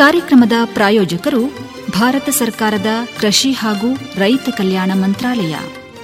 ಕಾರ್ಯಕ್ರಮದ ಪ್ರಾಯೋಜಕರು ಭಾರತ ಸರ್ಕಾರದ ಕೃಷಿ ಹಾಗೂ ರೈತ ಕಲ್ಯಾಣ ಮಂತ್ರಾಲಯ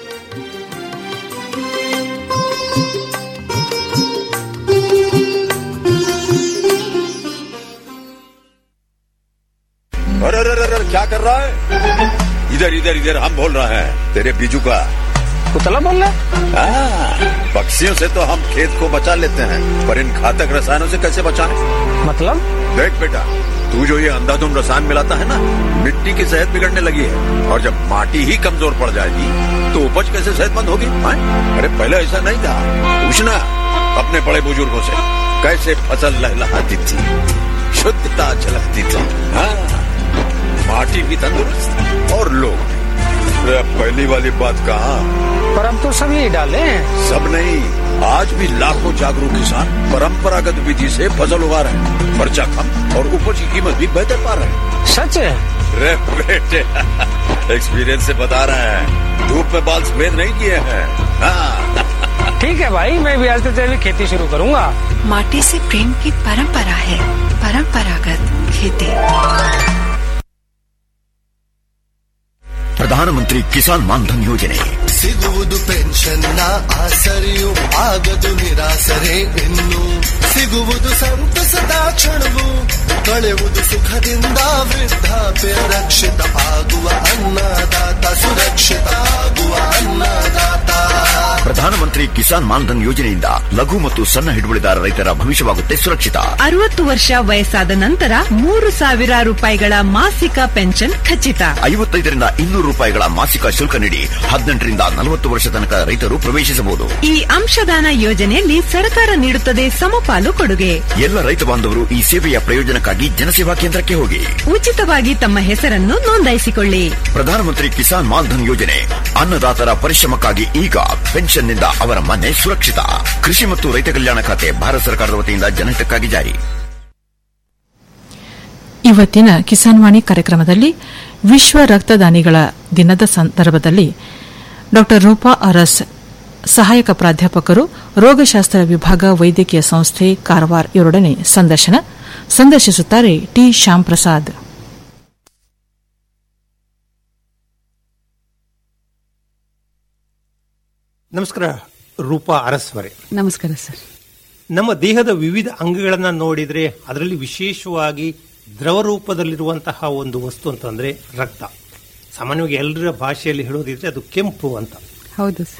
अरे अरे अरे अरे, क्या कर रहा है इधर इधर इधर हम बोल रहे हैं तेरे बीजू का कुतला बोल रहा हाँ, पक्षियों से तो हम खेत को बचा लेते हैं पर इन घातक रसायनों से कैसे बचाएं? मतलब देख बेटा तू जो ये अंधाधुंध रसायन मिलाता है ना मिट्टी की सेहत बिगड़ने लगी है और जब माटी ही कमजोर पड़ जाएगी तो उपज कैसे सेहतमंद होगी हाँ? अरे पहले ऐसा नहीं था पूछना अपने बड़े बुजुर्गों से कैसे फसल लहलहाती थी शुद्धता झलकती थी हाँ माटी भी तंदुरुस्त और लोग भी। अरे अब पहली वाली बात कहा पर अब तो सब यही डाले हैं सब नहीं आज भी लाखों जागरूक किसान परंपरागत विधि से फसल उगा रहे हैं खर्चा कम और उपज की कीमत भी बेहतर पा रहे हैं सच है रे बेटे एक्सपीरियंस से बता रहे हैं धूप में बाल सफेद नहीं किए हैं हाँ, ठीक है भाई मैं भी आज से तेरी खेती शुरू करूंगा माटी से प्रेम की परंपरा है परंपरागत खेती ಪ್ರಧಾನಮಂತ್ರಿ ಕಿಸಾನ್ ಮಾನ್ಧನ್ ಯೋಜನೆ ಸಿಗುವುದು ಪೆನ್ಷನ್ನ ಆಸರೆಯು ಆಗದು ನಿರಾಸರೆ ಇನ್ನು ಸಿಗುವುದು ಸಂತಸದ ಕ್ಷಣವು ಕಳೆಯುವುದು ಸುಖದಿಂದ ವೃದ್ಧಾಪ್ಯ ರಕ್ಷಿತ ಆಗುವ ಅನ್ನದಾತ ಸುರಕ್ಷಿತ ಆಗುವ ಅನ್ನದಾತ ಪ್ರಧಾನಮಂತ್ರಿ ಕಿಸಾನ್ ಮಾನ್ಧನ್ ಯೋಜನೆಯಿಂದ ಲಘು ಮತ್ತು ಸಣ್ಣ ಹಿಡುವಳಿದಾರ ರೈತರ ಭವಿಷ್ಯವಾಗುತ್ತೆ ಸುರಕ್ಷಿತ ಅರವತ್ತು ವರ್ಷ ವಯಸ್ಸಾದ ನಂತರ ಮೂರು ಸಾವಿರ ರೂಪಾಯಿಗಳ ಮಾಸಿಕ ಪೆನ್ಷನ್ ಖಚಿತ ಐವತ್ತೈದರಿಂದ ಇನ್ನೂರು ರೂಪಾಯಿಗಳ ಮಾಸಿಕ ಶುಲ್ಕ ನೀಡಿ ಹದಿನೆಂಟರಿಂದ ನಲವತ್ತು ವರ್ಷ ತನಕ ರೈತರು ಪ್ರವೇಶಿಸಬಹುದು ಈ ಅಂಶದಾನ ಯೋಜನೆಯಲ್ಲಿ ಸರ್ಕಾರ ನೀಡುತ್ತದೆ ಸಮಪಾಲು ಕೊಡುಗೆ ಎಲ್ಲ ರೈತ ಬಾಂಧವರು ಈ ಸೇವೆಯ ಪ್ರಯೋಜನಕ್ಕಾಗಿ ಜನಸೇವಾ ಕೇಂದ್ರಕ್ಕೆ ಹೋಗಿ ಉಚಿತವಾಗಿ ತಮ್ಮ ಹೆಸರನ್ನು ನೋಂದಾಯಿಸಿಕೊಳ್ಳಿ ಪ್ರಧಾನಮಂತ್ರಿ ಕಿಸಾನ್ ಮಾನ್ಧನ್ ಯೋಜನೆ ಅನ್ನದಾತರ ಪರಿಶ್ರಮಕ್ಕಾಗಿ ಈಗ ಪೆನ್ಷನ್ನಿಂದ ಅವರ ಮನೆ ಸುರಕ್ಷಿತ ಕೃಷಿ ಮತ್ತು ರೈತ ಕಲ್ಯಾಣ ಖಾತೆ ಭಾರತ ಸರ್ಕಾರದ ವತಿಯಿಂದ ಜನಹಿತಕ್ಕಾಗಿ ಜಾರಿ ಇವತ್ತಿನ ಕಿಸಾನ್ ವಾಣಿ ಕಾರ್ಯಕ್ರಮದಲ್ಲಿ ವಿಶ್ವ ರಕ್ತದಾನಿಗಳ ದಿನದ ಸಂದರ್ಭದಲ್ಲಿ ಡಾ ರೂಪಾ ಅರಸ್ ಸಹಾಯಕ ಪ್ರಾಧ್ಯಾಪಕರು ರೋಗಶಾಸ್ತ್ರ ವಿಭಾಗ ವೈದ್ಯಕೀಯ ಸಂಸ್ಥೆ ಕಾರವಾರ ಇವರೊಡನೆ ಸಂದರ್ಶನ ಸಂದರ್ಶಿಸುತ್ತಾರೆ ಟಿ ಶ್ಯಾಮ್ ಪ್ರಸಾದ್ ನಮಸ್ಕಾರ ರೂಪಾ ಅರಸ್ವರೆ ನಮಸ್ಕಾರ ಸರ್ ನಮ್ಮ ದೇಹದ ವಿವಿಧ ಅಂಗಗಳನ್ನ ನೋಡಿದ್ರೆ ಅದರಲ್ಲಿ ವಿಶೇಷವಾಗಿ ದ್ರವ ರೂಪದಲ್ಲಿರುವಂತಹ ಒಂದು ವಸ್ತು ಅಂತಂದ್ರೆ ರಕ್ತ ಸಾಮಾನ್ಯವಾಗಿ ಎಲ್ಲರ ಭಾಷೆಯಲ್ಲಿ ಹೇಳೋದಿದ್ರೆ ಅದು ಕೆಂಪು ಅಂತ ಹೌದು ಸರ್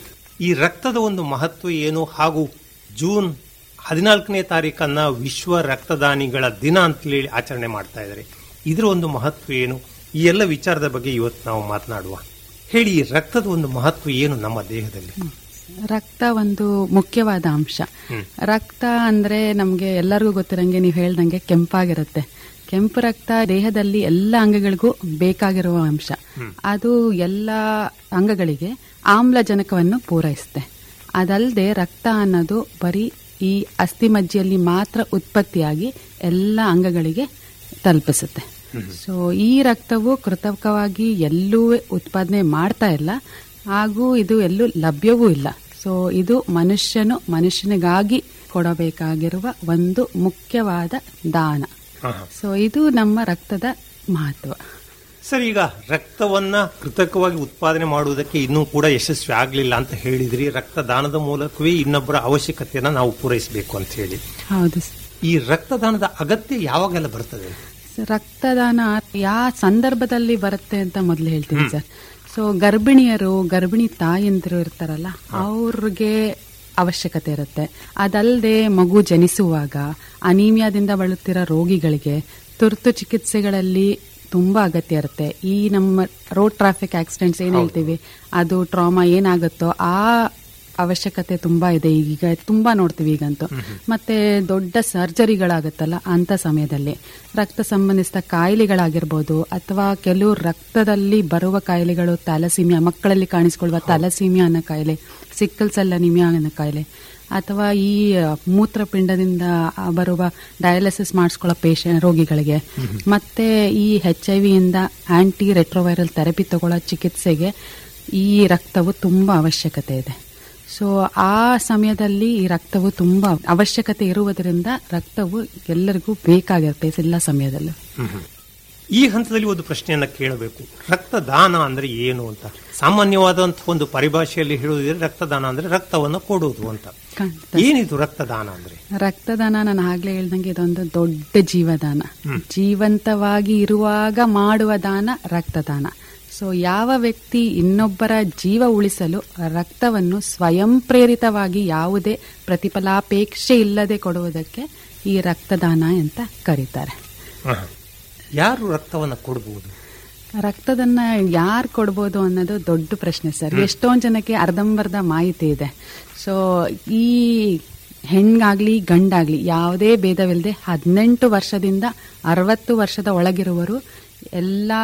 ಈ ರಕ್ತದ ಒಂದು ಮಹತ್ವ ಏನು ಹಾಗೂ ಜೂನ್ ಹದಿನಾಲ್ಕನೇ ತಾರೀಕನ್ನ ವಿಶ್ವ ರಕ್ತದಾನಿಗಳ ದಿನ ಅಂತೇಳಿ ಆಚರಣೆ ಮಾಡ್ತಾ ಇದ್ದಾರೆ ಇದರ ಒಂದು ಮಹತ್ವ ಏನು ಈ ಎಲ್ಲ ವಿಚಾರದ ಬಗ್ಗೆ ಇವತ್ತು ನಾವು ಮಾತನಾಡುವ ಹೇಳಿ ಈ ರಕ್ತದ ಒಂದು ಮಹತ್ವ ಏನು ನಮ್ಮ ದೇಹದಲ್ಲಿ ರಕ್ತ ಒಂದು ಮುಖ್ಯವಾದ ಅಂಶ ರಕ್ತ ಅಂದ್ರೆ ನಮ್ಗೆ ಎಲ್ಲರಿಗೂ ಗೊತ್ತಿರಂಗೆ ನೀವು ಹೇಳ್ದಂಗೆ ಕೆಂಪಾಗಿರುತ್ತೆ ಕೆಂಪು ರಕ್ತ ದೇಹದಲ್ಲಿ ಎಲ್ಲ ಅಂಗಗಳಿಗೂ ಬೇಕಾಗಿರುವ ಅಂಶ ಅದು ಎಲ್ಲ ಅಂಗಗಳಿಗೆ ಆಮ್ಲಜನಕವನ್ನು ಪೂರೈಸುತ್ತೆ ಅದಲ್ಲದೆ ರಕ್ತ ಅನ್ನೋದು ಬರೀ ಈ ಅಸ್ಥಿಮಜ್ಜೆಯಲ್ಲಿ ಮಾತ್ರ ಉತ್ಪತ್ತಿಯಾಗಿ ಎಲ್ಲ ಅಂಗಗಳಿಗೆ ತಲುಪಿಸುತ್ತೆ ಸೊ ಈ ರಕ್ತವು ಕೃತಕವಾಗಿ ಎಲ್ಲೂ ಉತ್ಪಾದನೆ ಮಾಡ್ತಾ ಇಲ್ಲ ಹಾಗೂ ಇದು ಎಲ್ಲೂ ಲಭ್ಯವೂ ಇಲ್ಲ ಸೊ ಇದು ಮನುಷ್ಯನು ಮನುಷ್ಯನಿಗಾಗಿ ಕೊಡಬೇಕಾಗಿರುವ ಒಂದು ಮುಖ್ಯವಾದ ದಾನ ಸೊ ಇದು ನಮ್ಮ ರಕ್ತದ ಮಹತ್ವ ಸರ್ ಈಗ ರಕ್ತವನ್ನ ಕೃತಕವಾಗಿ ಉತ್ಪಾದನೆ ಮಾಡುವುದಕ್ಕೆ ಇನ್ನೂ ಕೂಡ ಯಶಸ್ವಿ ಆಗಲಿಲ್ಲ ಅಂತ ಹೇಳಿದ್ರಿ ರಕ್ತದಾನದ ಮೂಲಕವೇ ಇನ್ನೊಬ್ಬರ ಅವಶ್ಯಕತೆಯನ್ನ ನಾವು ಪೂರೈಸಬೇಕು ಅಂತ ಹೇಳಿ ಹೌದು ಸರ್. ಈ ರಕ್ತದಾನದ ಅಗತ್ಯ ಯಾವಾಗೆಲ್ಲ ಬರ್ತದೆ ಸೊ ರಕ್ತದಾನ ಯಾವ ಸಂದರ್ಭದಲ್ಲಿ ಬರುತ್ತೆ ಅಂತ ಮೊದಲು ಹೇಳ್ತೀನಿ ಸರ್ ಸೊ ಗರ್ಭಿಣಿಯರು ಗರ್ಭಿಣಿ ತಾಯಂದಿರು ಇರ್ತಾರಲ್ಲ ಅವ್ರಿಗೆ ಅವಶ್ಯಕತೆ ಇರುತ್ತೆ ಅದಲ್ಲದೆ ಮಗು ಜನಿಸುವಾಗ ಅನೀಮಿಯಾದಿಂದ ಬಳಲುತ್ತಿರೋ ರೋಗಿಗಳಿಗೆ ತುರ್ತು ಚಿಕಿತ್ಸೆಗಳಲ್ಲಿ ತುಂಬಾ ಅಗತ್ಯ ಇರುತ್ತೆ ಈ ನಮ್ಮ ರೋಡ್ ಟ್ರಾಫಿಕ್ ಆಕ್ಸಿಡೆಂಟ್ಸ್ ಏನ್ ಹೇಳ್ತೀವಿ ಅದು ಟ್ರಾಮಾ ಏನಾಗುತ್ತೋ ಆ ಅವಶ್ಯಕತೆ ತುಂಬಾ ಇದೆ ಈಗ ತುಂಬಾ ನೋಡ್ತೀವಿ ಈಗಂತೂ ಮತ್ತೆ ದೊಡ್ಡ ಸರ್ಜರಿಗಳಾಗುತ್ತಲ್ಲ ಅಂತ ಸಮಯದಲ್ಲಿ ರಕ್ತ ಸಂಬಂಧಿಸಿದ ಕಾಯಿಲೆಗಳಾಗಿರ್ಬೋದು ಅಥವಾ ಕೆಲವು ರಕ್ತದಲ್ಲಿ ಬರುವ ಕಾಯಿಲೆಗಳು ಥ್ಯಾಲಸೀಮಿಯಾ ಮಕ್ಕಳಲ್ಲಿ ಕಾಣಿಸಿಕೊಳ್ಳುವ ಥ್ಯಾಲಸೀಮಿಯಾ ಅನ್ನೋ ಕಾಯಿಲೆ ಸಿಕ್ಕಲ್ ಸೆಲ್ ಅನಿಮಿಯಾ ಅನ್ನೋ ಕಾಯಿಲೆ ಅಥವಾ ಈ ಮೂತ್ರಪಿಂಡದಿಂದ ಬರುವ ಡಯಾಲಿಸಿಸ್ ಮಾಡಿಸ್ಕೊಳ್ಳೋ ಪೇಷ ರೋಗಿಗಳಿಗೆ ಮತ್ತೆ ಈ ಹೆಚ್ ಐ ವಿಯಿಂದ ಆಂಟಿ ರೆಟ್ರೋವೈರಲ್ ಥೆರಪಿ ತಗೊಳ್ಳೋ ಚಿಕಿತ್ಸೆಗೆ ಈ ರಕ್ತವು ತುಂಬಾ ಅವಶ್ಯಕತೆ ಇದೆ ಸೊ ಆ ಸಮಯದಲ್ಲಿ ಈ ರಕ್ತವು ತುಂಬಾ ಅವಶ್ಯಕತೆ ಇರುವುದರಿಂದ ರಕ್ತವು ಎಲ್ಲರಿಗೂ ಬೇಕಾಗಿರುತ್ತೆ ಎಲ್ಲ ಸಮಯದಲ್ಲೂ ಈ ಹಂತದಲ್ಲಿ ಒಂದು ಪ್ರಶ್ನೆಯನ್ನ ಕೇಳಬೇಕು ರಕ್ತದಾನ ಅಂದ್ರೆ ಏನು ಅಂತ ಸಾಮಾನ್ಯವಾದಂತಹ ಒಂದು ಪರಿಭಾಷೆಯಲ್ಲಿ ಹೇಳುವುದಿದ್ರೆ ರಕ್ತದಾನ ಅಂದ್ರೆ ರಕ್ತವನ್ನು ಕೊಡುವುದು ಅಂತ ಖಂಡಿತ. ಏನಿದು ರಕ್ತದಾನ ಅಂದ್ರೆ ರಕ್ತದಾನ ನಾನು ಆಗ್ಲೇ ಹೇಳ್ದಂಗೆ ಇದೊಂದು ದೊಡ್ಡ ಜೀವದಾನ ಜೀವಂತವಾಗಿ ಇರುವಾಗ ಮಾಡುವ ದಾನ ರಕ್ತದಾನ ಸೊ ಯಾವ ವ್ಯಕ್ತಿ ಇನ್ನೊಬ್ಬರ ಜೀವ ಉಳಿಸಲು ರಕ್ತವನ್ನು ಸ್ವಯಂ ಪ್ರೇರಿತವಾಗಿ ಯಾವುದೇ ಪ್ರತಿಫಲಾಪೇಕ್ಷೆ ಇಲ್ಲದೆ ಕೊಡುವುದಕ್ಕೆ ಈ ರಕ್ತದಾನ ಅಂತ ಕರೀತಾರೆ ಯಾರು ರಕ್ತವನ್ನ ಕೊಡಬಹುದು ರಕ್ತದನ್ನ ಯಾರು ಕೊಡ್ಬೋದು ಅನ್ನೋದು ದೊಡ್ಡ ಪ್ರಶ್ನೆ ಸರ್ ಎಷ್ಟೊಂದ್ ಜನಕ್ಕೆ ಅರ್ಧಂಬರ್ಧ ಮಾಹಿತಿ ಇದೆ ಸೊ ಈ ಹೆಣ್ಣಾಗ್ಲಿ ಗಂಡಾಗ್ಲಿ ಯಾವುದೇ ಭೇದವಿಲ್ಲದೆ ಹದಿನೆಂಟು ವರ್ಷದಿಂದ ಅರವತ್ತು ವರ್ಷದ ಒಳಗಿರುವರು ಎಲ್ಲಾ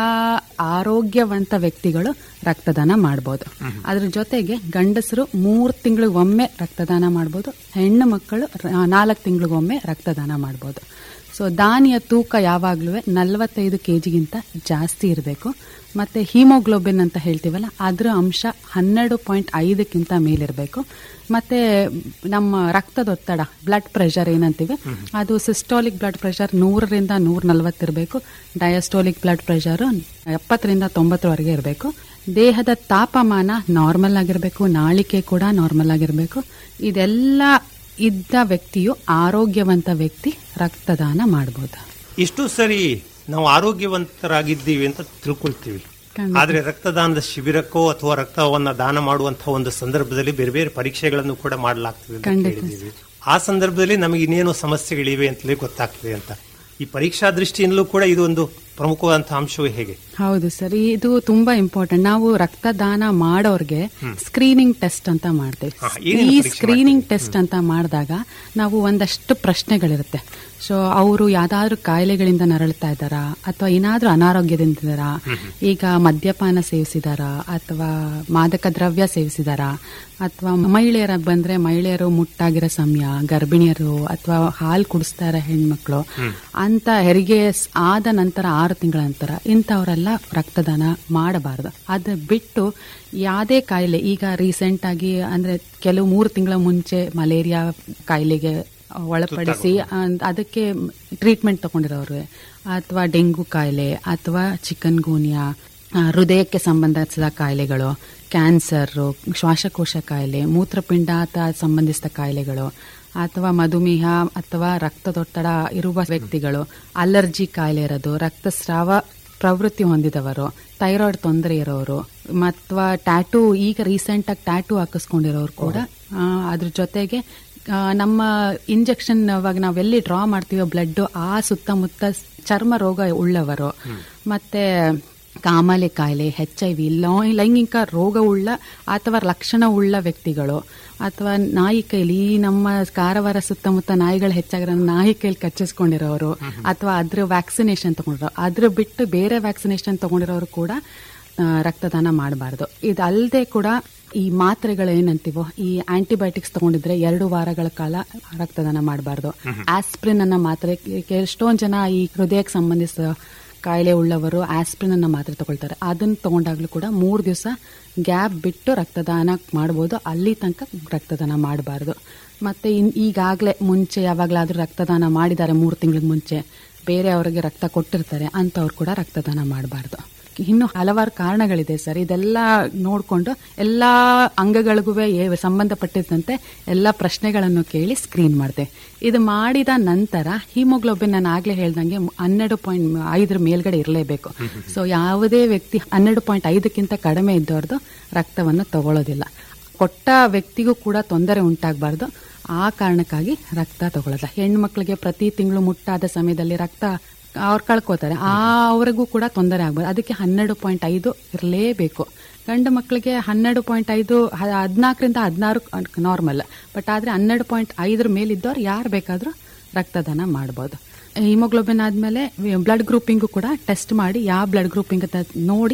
ಆರೋಗ್ಯವಂತ ವ್ಯಕ್ತಿಗಳು ರಕ್ತದಾನ ಮಾಡ್ಬೋದು ಅದ್ರ ಜೊತೆಗೆ ಗಂಡಸರು ಮೂರು ತಿಂಗಳಿಗೊಮ್ಮೆ ರಕ್ತದಾನ ಮಾಡ್ಬೋದು ಹೆಣ್ಣು ಮಕ್ಕಳು ನಾಲ್ಕು ತಿಂಗಳಿಗೊಮ್ಮೆ ರಕ್ತದಾನ ಮಾಡ್ಬೋದು ಸೊ ದಾನಿಯ ತೂಕ ಯಾವಾಗಲೂ ನಲವತ್ತೈದು ಕೆ ಜಿಗಿಂತ ಜಾಸ್ತಿ ಇರಬೇಕು ಮತ್ತೆ ಹೀಮೋಗ್ಲೋಬಿನ್ ಅಂತ ಹೇಳ್ತೀವಲ್ಲ ಅದರ ಅಂಶ ಹನ್ನೆರಡು ಪಾಯಿಂಟ್ ಐದಕ್ಕಿಂತ ಮೇಲಿರಬೇಕು ಮತ್ತೆ ನಮ್ಮ ರಕ್ತದೊತ್ತಡ ಬ್ಲಡ್ ಪ್ರೆಷರ್ ಏನಂತೀವಿ ಅದು ಸಿಸ್ಟಾಲಿಕ್ ಬ್ಲಡ್ ಪ್ರೆಷರ್ ನೂರರಿಂದ ನೂರ ನಲವತ್ತಿರಬೇಕು ಡಯಾಸ್ಟೋಲಿಕ್ ಬ್ಲಡ್ ಪ್ರೆಷರ್ ಎಪ್ಪತ್ತರಿಂದ ತೊಂಬತ್ತರವರೆಗೆ ಇರಬೇಕು ದೇಹದ ತಾಪಮಾನ ನಾರ್ಮಲ್ ಆಗಿರಬೇಕು ನಾಳಿಕೆ ಕೂಡ ನಾರ್ಮಲ್ ಆಗಿರಬೇಕು ಇದೆಲ್ಲ ಇದ್ದ ವ್ಯಕ್ತಿಯು ಆರೋಗ್ಯವಂತ ವ್ಯಕ್ತಿ ರಕ್ತದಾನ ಮಾಡಬಹುದು ಇಷ್ಟು ಸರಿ ನಾವು ಆರೋಗ್ಯವಂತರಾಗಿದ್ದೀವಿ ಅಂತ ತಿಳ್ಕೊಳ್ತೀವಿ ಖಂಡಿತ. ಆದ್ರೆ ರಕ್ತದಾನದ ಶಿಬಿರಕ್ಕೋ ಅಥವಾ ರಕ್ತವನ್ನ ದಾನ ಮಾಡುವಂತಹ ಒಂದು ಸಂದರ್ಭದಲ್ಲಿ ಬೇರೆ ಬೇರೆ ಪರೀಕ್ಷೆಗಳನ್ನು ಕೂಡ ಮಾಡಲಾಗ್ತದೆ ಅಂತ ಖಂಡಿತ. ಕೇಳಿದ್ದೀವಿ ಆ ಸಂದರ್ಭದಲ್ಲಿ ನಮಗೆ ಇನ್ನೇನು ಸಮಸ್ಯೆಗಳಿವೆ ಅಂತಲೇ ಗೊತ್ತಾಗ್ತದೆ ಅಂತ ಈ ಪರೀಕ್ಷಾ ದೃಷ್ಟಿಯಿಂದಲೂ ಕೂಡ ಇದು ಒಂದು ಪ್ರಮುಖವಾದಂತಹ ಅಂಶವೇ ಹೇಗೆ ಹೌದು ಸರ್ ಇದು ತುಂಬಾ ಇಂಪಾರ್ಟೆಂಟ್ ನಾವು ರಕ್ತದಾನ ಮಾಡೋರ್ಗೆ ಸ್ಕ್ರೀನಿಂಗ್ ಟೆಸ್ಟ್ ಅಂತ ಮಾಡ್ತೇವೆ ಹಾ, ಏನೇನು ಈ ಪರೀಕ್ಷೆ ಸ್ಕ್ರೀನಿಂಗ್ ಟೆಸ್ಟ್ ಅಂತ ಮಾಡಿದಾಗ ನಾವು ಒಂದಷ್ಟು ಪ್ರಶ್ನೆಗಳಿರುತ್ತೆ ಸೊ ಅವರು ಯಾವ್ದಾದ್ರು ಕಾಯಿಲೆಗಳಿಂದ ನರಳ್ತಾ ಇದ್ದಾರಾ ಅಥವಾ ಏನಾದ್ರೂ ಅನಾರೋಗ್ಯದಿಂದ ಇದ್ದಾರಾ ಈಗ ಮದ್ಯಪಾನ ಸೇವಿಸಿದಾರಾ ಅಥವಾ ಮಾದಕ ದ್ರವ್ಯ ಸೇವಿಸಿದಾರಾ ಅಥವಾ ಮಹಿಳೆಯರ ಬಂದ್ರೆ ಮಹಿಳೆಯರು ಮುಟ್ಟಾಗಿರೋ ಸಮಯ ಗರ್ಭಿಣಿಯರು ಅಥವಾ ಹಾಲು ಕುಡಿಸ್ತಾ ಇರೋ ಹೆಣ್ಮಕ್ಳು ಅಂತ ಹೆರಿಗೆ ಸ್- ಆದ ನಂತರ ಆರು ತಿಂಗಳ ನಂತರ ಇಂಥವರೆಲ್ಲ ರಕ್ತದಾನ ಮಾಡಬಾರದು ಅದು ಬಿಟ್ಟು ಯಾವುದೇ ಕಾಯಿಲೆ ಈಗ ರೀಸೆಂಟ್ ಆಗಿ ಅಂದ್ರೆ ಕೆಲವು ಮೂರು ತಿಂಗಳ ಮುಂಚೆ ಮಲೇರಿಯಾ ಕಾಯಿಲೆಗೆ ಒಳಪಡಿಸಿ ಅನ್- ಅದಕ್ಕೆ ಟ್ರೀಟ್ಮೆಂಟ್ ತಗೊಂಡಿರೋರು ಅಥವಾ ಡೆಂಗು ಕಾಯಿಲೆ ಅಥವಾ ಚಿಕನ್ ಗೂನಿಯಾ ಆ, ಹೃದಯಕ್ಕೆ ಸಂಬಂಧಿಸಿದ ಕಾಯಿಲೆಗಳು ಕ್ಯಾನ್ಸರ್ ಶ್ವಾಸಕೋಶ ಕಾಯಿಲೆ ಮೂತ್ರಪಿಂಡ ಅಥವಾ ಸಂಬಂಧಿಸಿದ ಕಾಯಿಲೆಗಳು ಅಥವಾ ಮಧುಮೇಹ ಅಥವಾ ರಕ್ತದೊತ್ತಡ ಇರುವ ವ್ಯಕ್ತಿಗಳು ಅಲರ್ಜಿ ಕಾಯಿಲೆ ಇರೋದು ರಕ್ತಸ್ರಾವ ಪ್ರವೃತ್ತಿ ಹೊಂದಿದವರು ಥೈರಾಯ್ಡ್ ತೊಂದರೆ ಇರೋರು ಅಥವಾ ಟ್ಯಾಟೂ ಈಗ ರೀಸೆಂಟ್ ಆಗಿ ಟ್ಯಾಟೂ ಹಾಕಿಸ್ಕೊಂಡಿರೋರು ಕೂಡ ಆ, ಅದ್ರ ಜೊತೆಗೆ ಆ, ನಮ್ಮ ಇಂಜೆಕ್ಷನ್ ಅವಾಗ ನಾವೆಲ್ಲಿ ಡ್ರಾ ಮಾಡ್ತೀವೋ ಬ್ಲಡ್ ಆ ಸುತ್ತಮುತ್ತ ಚರ್ಮ ರೋಗ ಉಳ್ಳವರು ಮತ್ತೆ ಕಾಮಾಲೆ ಕಾಯಿಲೆ ಹೆಚ್ ಐ ವಿ ಲೈಂಗಿಕ ರೋಗವುಳ್ಳ ಅಥವಾ ಲಕ್ಷಣವುಳ್ಳ ವ್ಯಕ್ತಿಗಳು ಅಥವಾ ನಾಯಿ ಕೈಲಿ ಈ ನಮ್ಮ ಕಾರವಾರ ಸುತ್ತಮುತ್ತ ನಾಯಿಗಳು ಹೆಚ್ಚಾಗಿರೋ ನಾಯಿ ಕೈಲಿ ಕಚ್ಚಿಸ್ಕೊಂಡಿರೋರು ಅಥವಾ ಅದ್ರ ವ್ಯಾಕ್ಸಿನೇಷನ್ ತಗೊಂಡಿರೋ ಅದ್ರ ಬಿಟ್ಟು ಬೇರೆ ವ್ಯಾಕ್ಸಿನೇಷನ್ ತಗೊಂಡಿರೋರು ಕೂಡ ಆ, ರಕ್ತದಾನ ಮಾಡಬಾರ್ದು ಇದಲ್ಲದೆ ಕೂಡ ಈ ಮಾತ್ರೆಗಳು ಏನಂತೀವೋ ಈ ಆಂಟಿಬಯೋಟಿಕ್ಸ್ ತಗೊಂಡಿದ್ರೆ ಎರಡು ವಾರಗಳ ಕಾಲ ರಕ್ತದಾನ ಮಾಡಬಾರ್ದು ಆಸ್ಪ್ರಿನ್ ಅನ್ನ ಮಾತ್ರೆ ಕೆ- ಎಷ್ಟೊಂದ್ ಜನ ಈ ಹೃದಯಕ್ಕೆ ಸಂಬಂಧಿಸಿದ ಕಾಯಿಲೆ ಉಳ್ಳವರು ಆಸ್ಪ್ರಿನ್ ಅನ್ನ ಮಾತ್ರೆ ತಗೊಳ್ತಾರೆ ಅದನ್ನ ತಗೊಂಡಾಗ್ಲೂ ಕೂಡ ಮೂರು ದಿವಸ ಗ್ಯಾಪ್ ಬಿಟ್ಟು ರಕ್ತದಾನ ಮಾಡ್ಬೋದು ಅಲ್ಲಿ ತನಕ ರಕ್ತದಾನ ಮಾಡಬಾರ್ದು ಮತ್ತೆ ಇನ್ ಈಗಾಗಲೇ ಮುಂಚೆ ಯಾವಾಗಲಾದ್ರೂ ರಕ್ತದಾನ ಮಾಡಿದ್ದಾರೆ ಮೂರು ತಿಂಗಳ ಮುಂಚೆ ಬೇರೆ ಅವರಿಗೆ ರಕ್ತ ಕೊಟ್ಟಿರ್ತಾರೆ ಅಂಥವ್ರು ಕೂಡ ರಕ್ತದಾನ ಮಾಡಬಾರ್ದು ಇನ್ನು ಹಲವಾರು ಕಾರಣಗಳಿದೆ ಸರ್ ಇದೆಲ್ಲ ನೋಡಿಕೊಂಡು ಎಲ್ಲ ಅಂಗಗಳಿಗೂ ಸಂಬಂಧಪಟ್ಟಿದ್ದಂತೆ ಎಲ್ಲ ಪ್ರಶ್ನೆಗಳನ್ನು ಕೇಳಿ ಸ್ಕ್ರೀನ್ ಮಾಡಿದೆ ಇದು ಮಾಡಿದ ನಂತರ ಹಿಮೋಗ್ಲೋಬಿನ್ ನಾನು ಆಗ್ಲೇ ಹೇಳ್ದಂಗೆ ಹನ್ನೆರಡು ಪಾಯಿಂಟ್ ಐದರ ಮೇಲ್ಗಡೆ ಇರಲೇಬೇಕು ಸೊ ಯಾವುದೇ ವ್ಯಕ್ತಿ ಹನ್ನೆರಡು ಪಾಯಿಂಟ್ ಐದಕ್ಕಿಂತ ಕಡಿಮೆ ಇದ್ದವ್ರದ್ದು ರಕ್ತವನ್ನು ತಗೊಳ್ಳೋದಿಲ್ಲ ಕೊಟ್ಟ ವ್ಯಕ್ತಿಗೂ ಕೂಡ ತೊಂದರೆ ಉಂಟಾಗಬಾರ್ದು ಆ ಕಾರಣಕ್ಕಾಗಿ ರಕ್ತ ತಗೊಳ್ಳೋಲ್ಲ ಹೆಣ್ಮಕ್ಳಿಗೆ ಪ್ರತಿ ತಿಂಗಳು ಮುಟ್ಟಾದ ಸಮಯದಲ್ಲಿ ರಕ್ತ ಅವ್ರು ಕಳ್ಕೋತಾರೆ ಆ ಅವ್ರಿಗೂ ಕೂಡ ತೊಂದರೆ ಆಗ್ಬೋದು ಅದಕ್ಕೆ ಹನ್ನೆರಡು ಪಾಯಿಂಟ್ ಐದು ಇರಲೇಬೇಕು ಗಂಡು ಮಕ್ಕಳಿಗೆ ಹನ್ನೆರಡು ಪಾಯಿಂಟ್ ಐದು ಹದಿನಾಲ್ಕರಿಂದ ಹದಿನಾರು ನಾರ್ಮಲ್ ಬಟ್ ಆದ್ರೆ ಹನ್ನೆರಡು ಪಾಯಿಂಟ್ ಐದರ ಮೇಲಿದ್ದವ್ರು ಯಾರು ಬೇಕಾದರೂ ರಕ್ತದಾನ ಮಾಡ್ಬೋದು ಹಿಮೋಗ್ಲೋಬಿನ್ ಆದಮೇಲೆ ಬ್ಲಡ್ ಗ್ರೂಪಿಂಗು ಕೂಡ ಟೆಸ್ಟ್ ಮಾಡಿ ಯಾವ ಬ್ಲಡ್ ಗ್ರೂಪಿಂಗ್ ಅಂತ ನೋಡಿ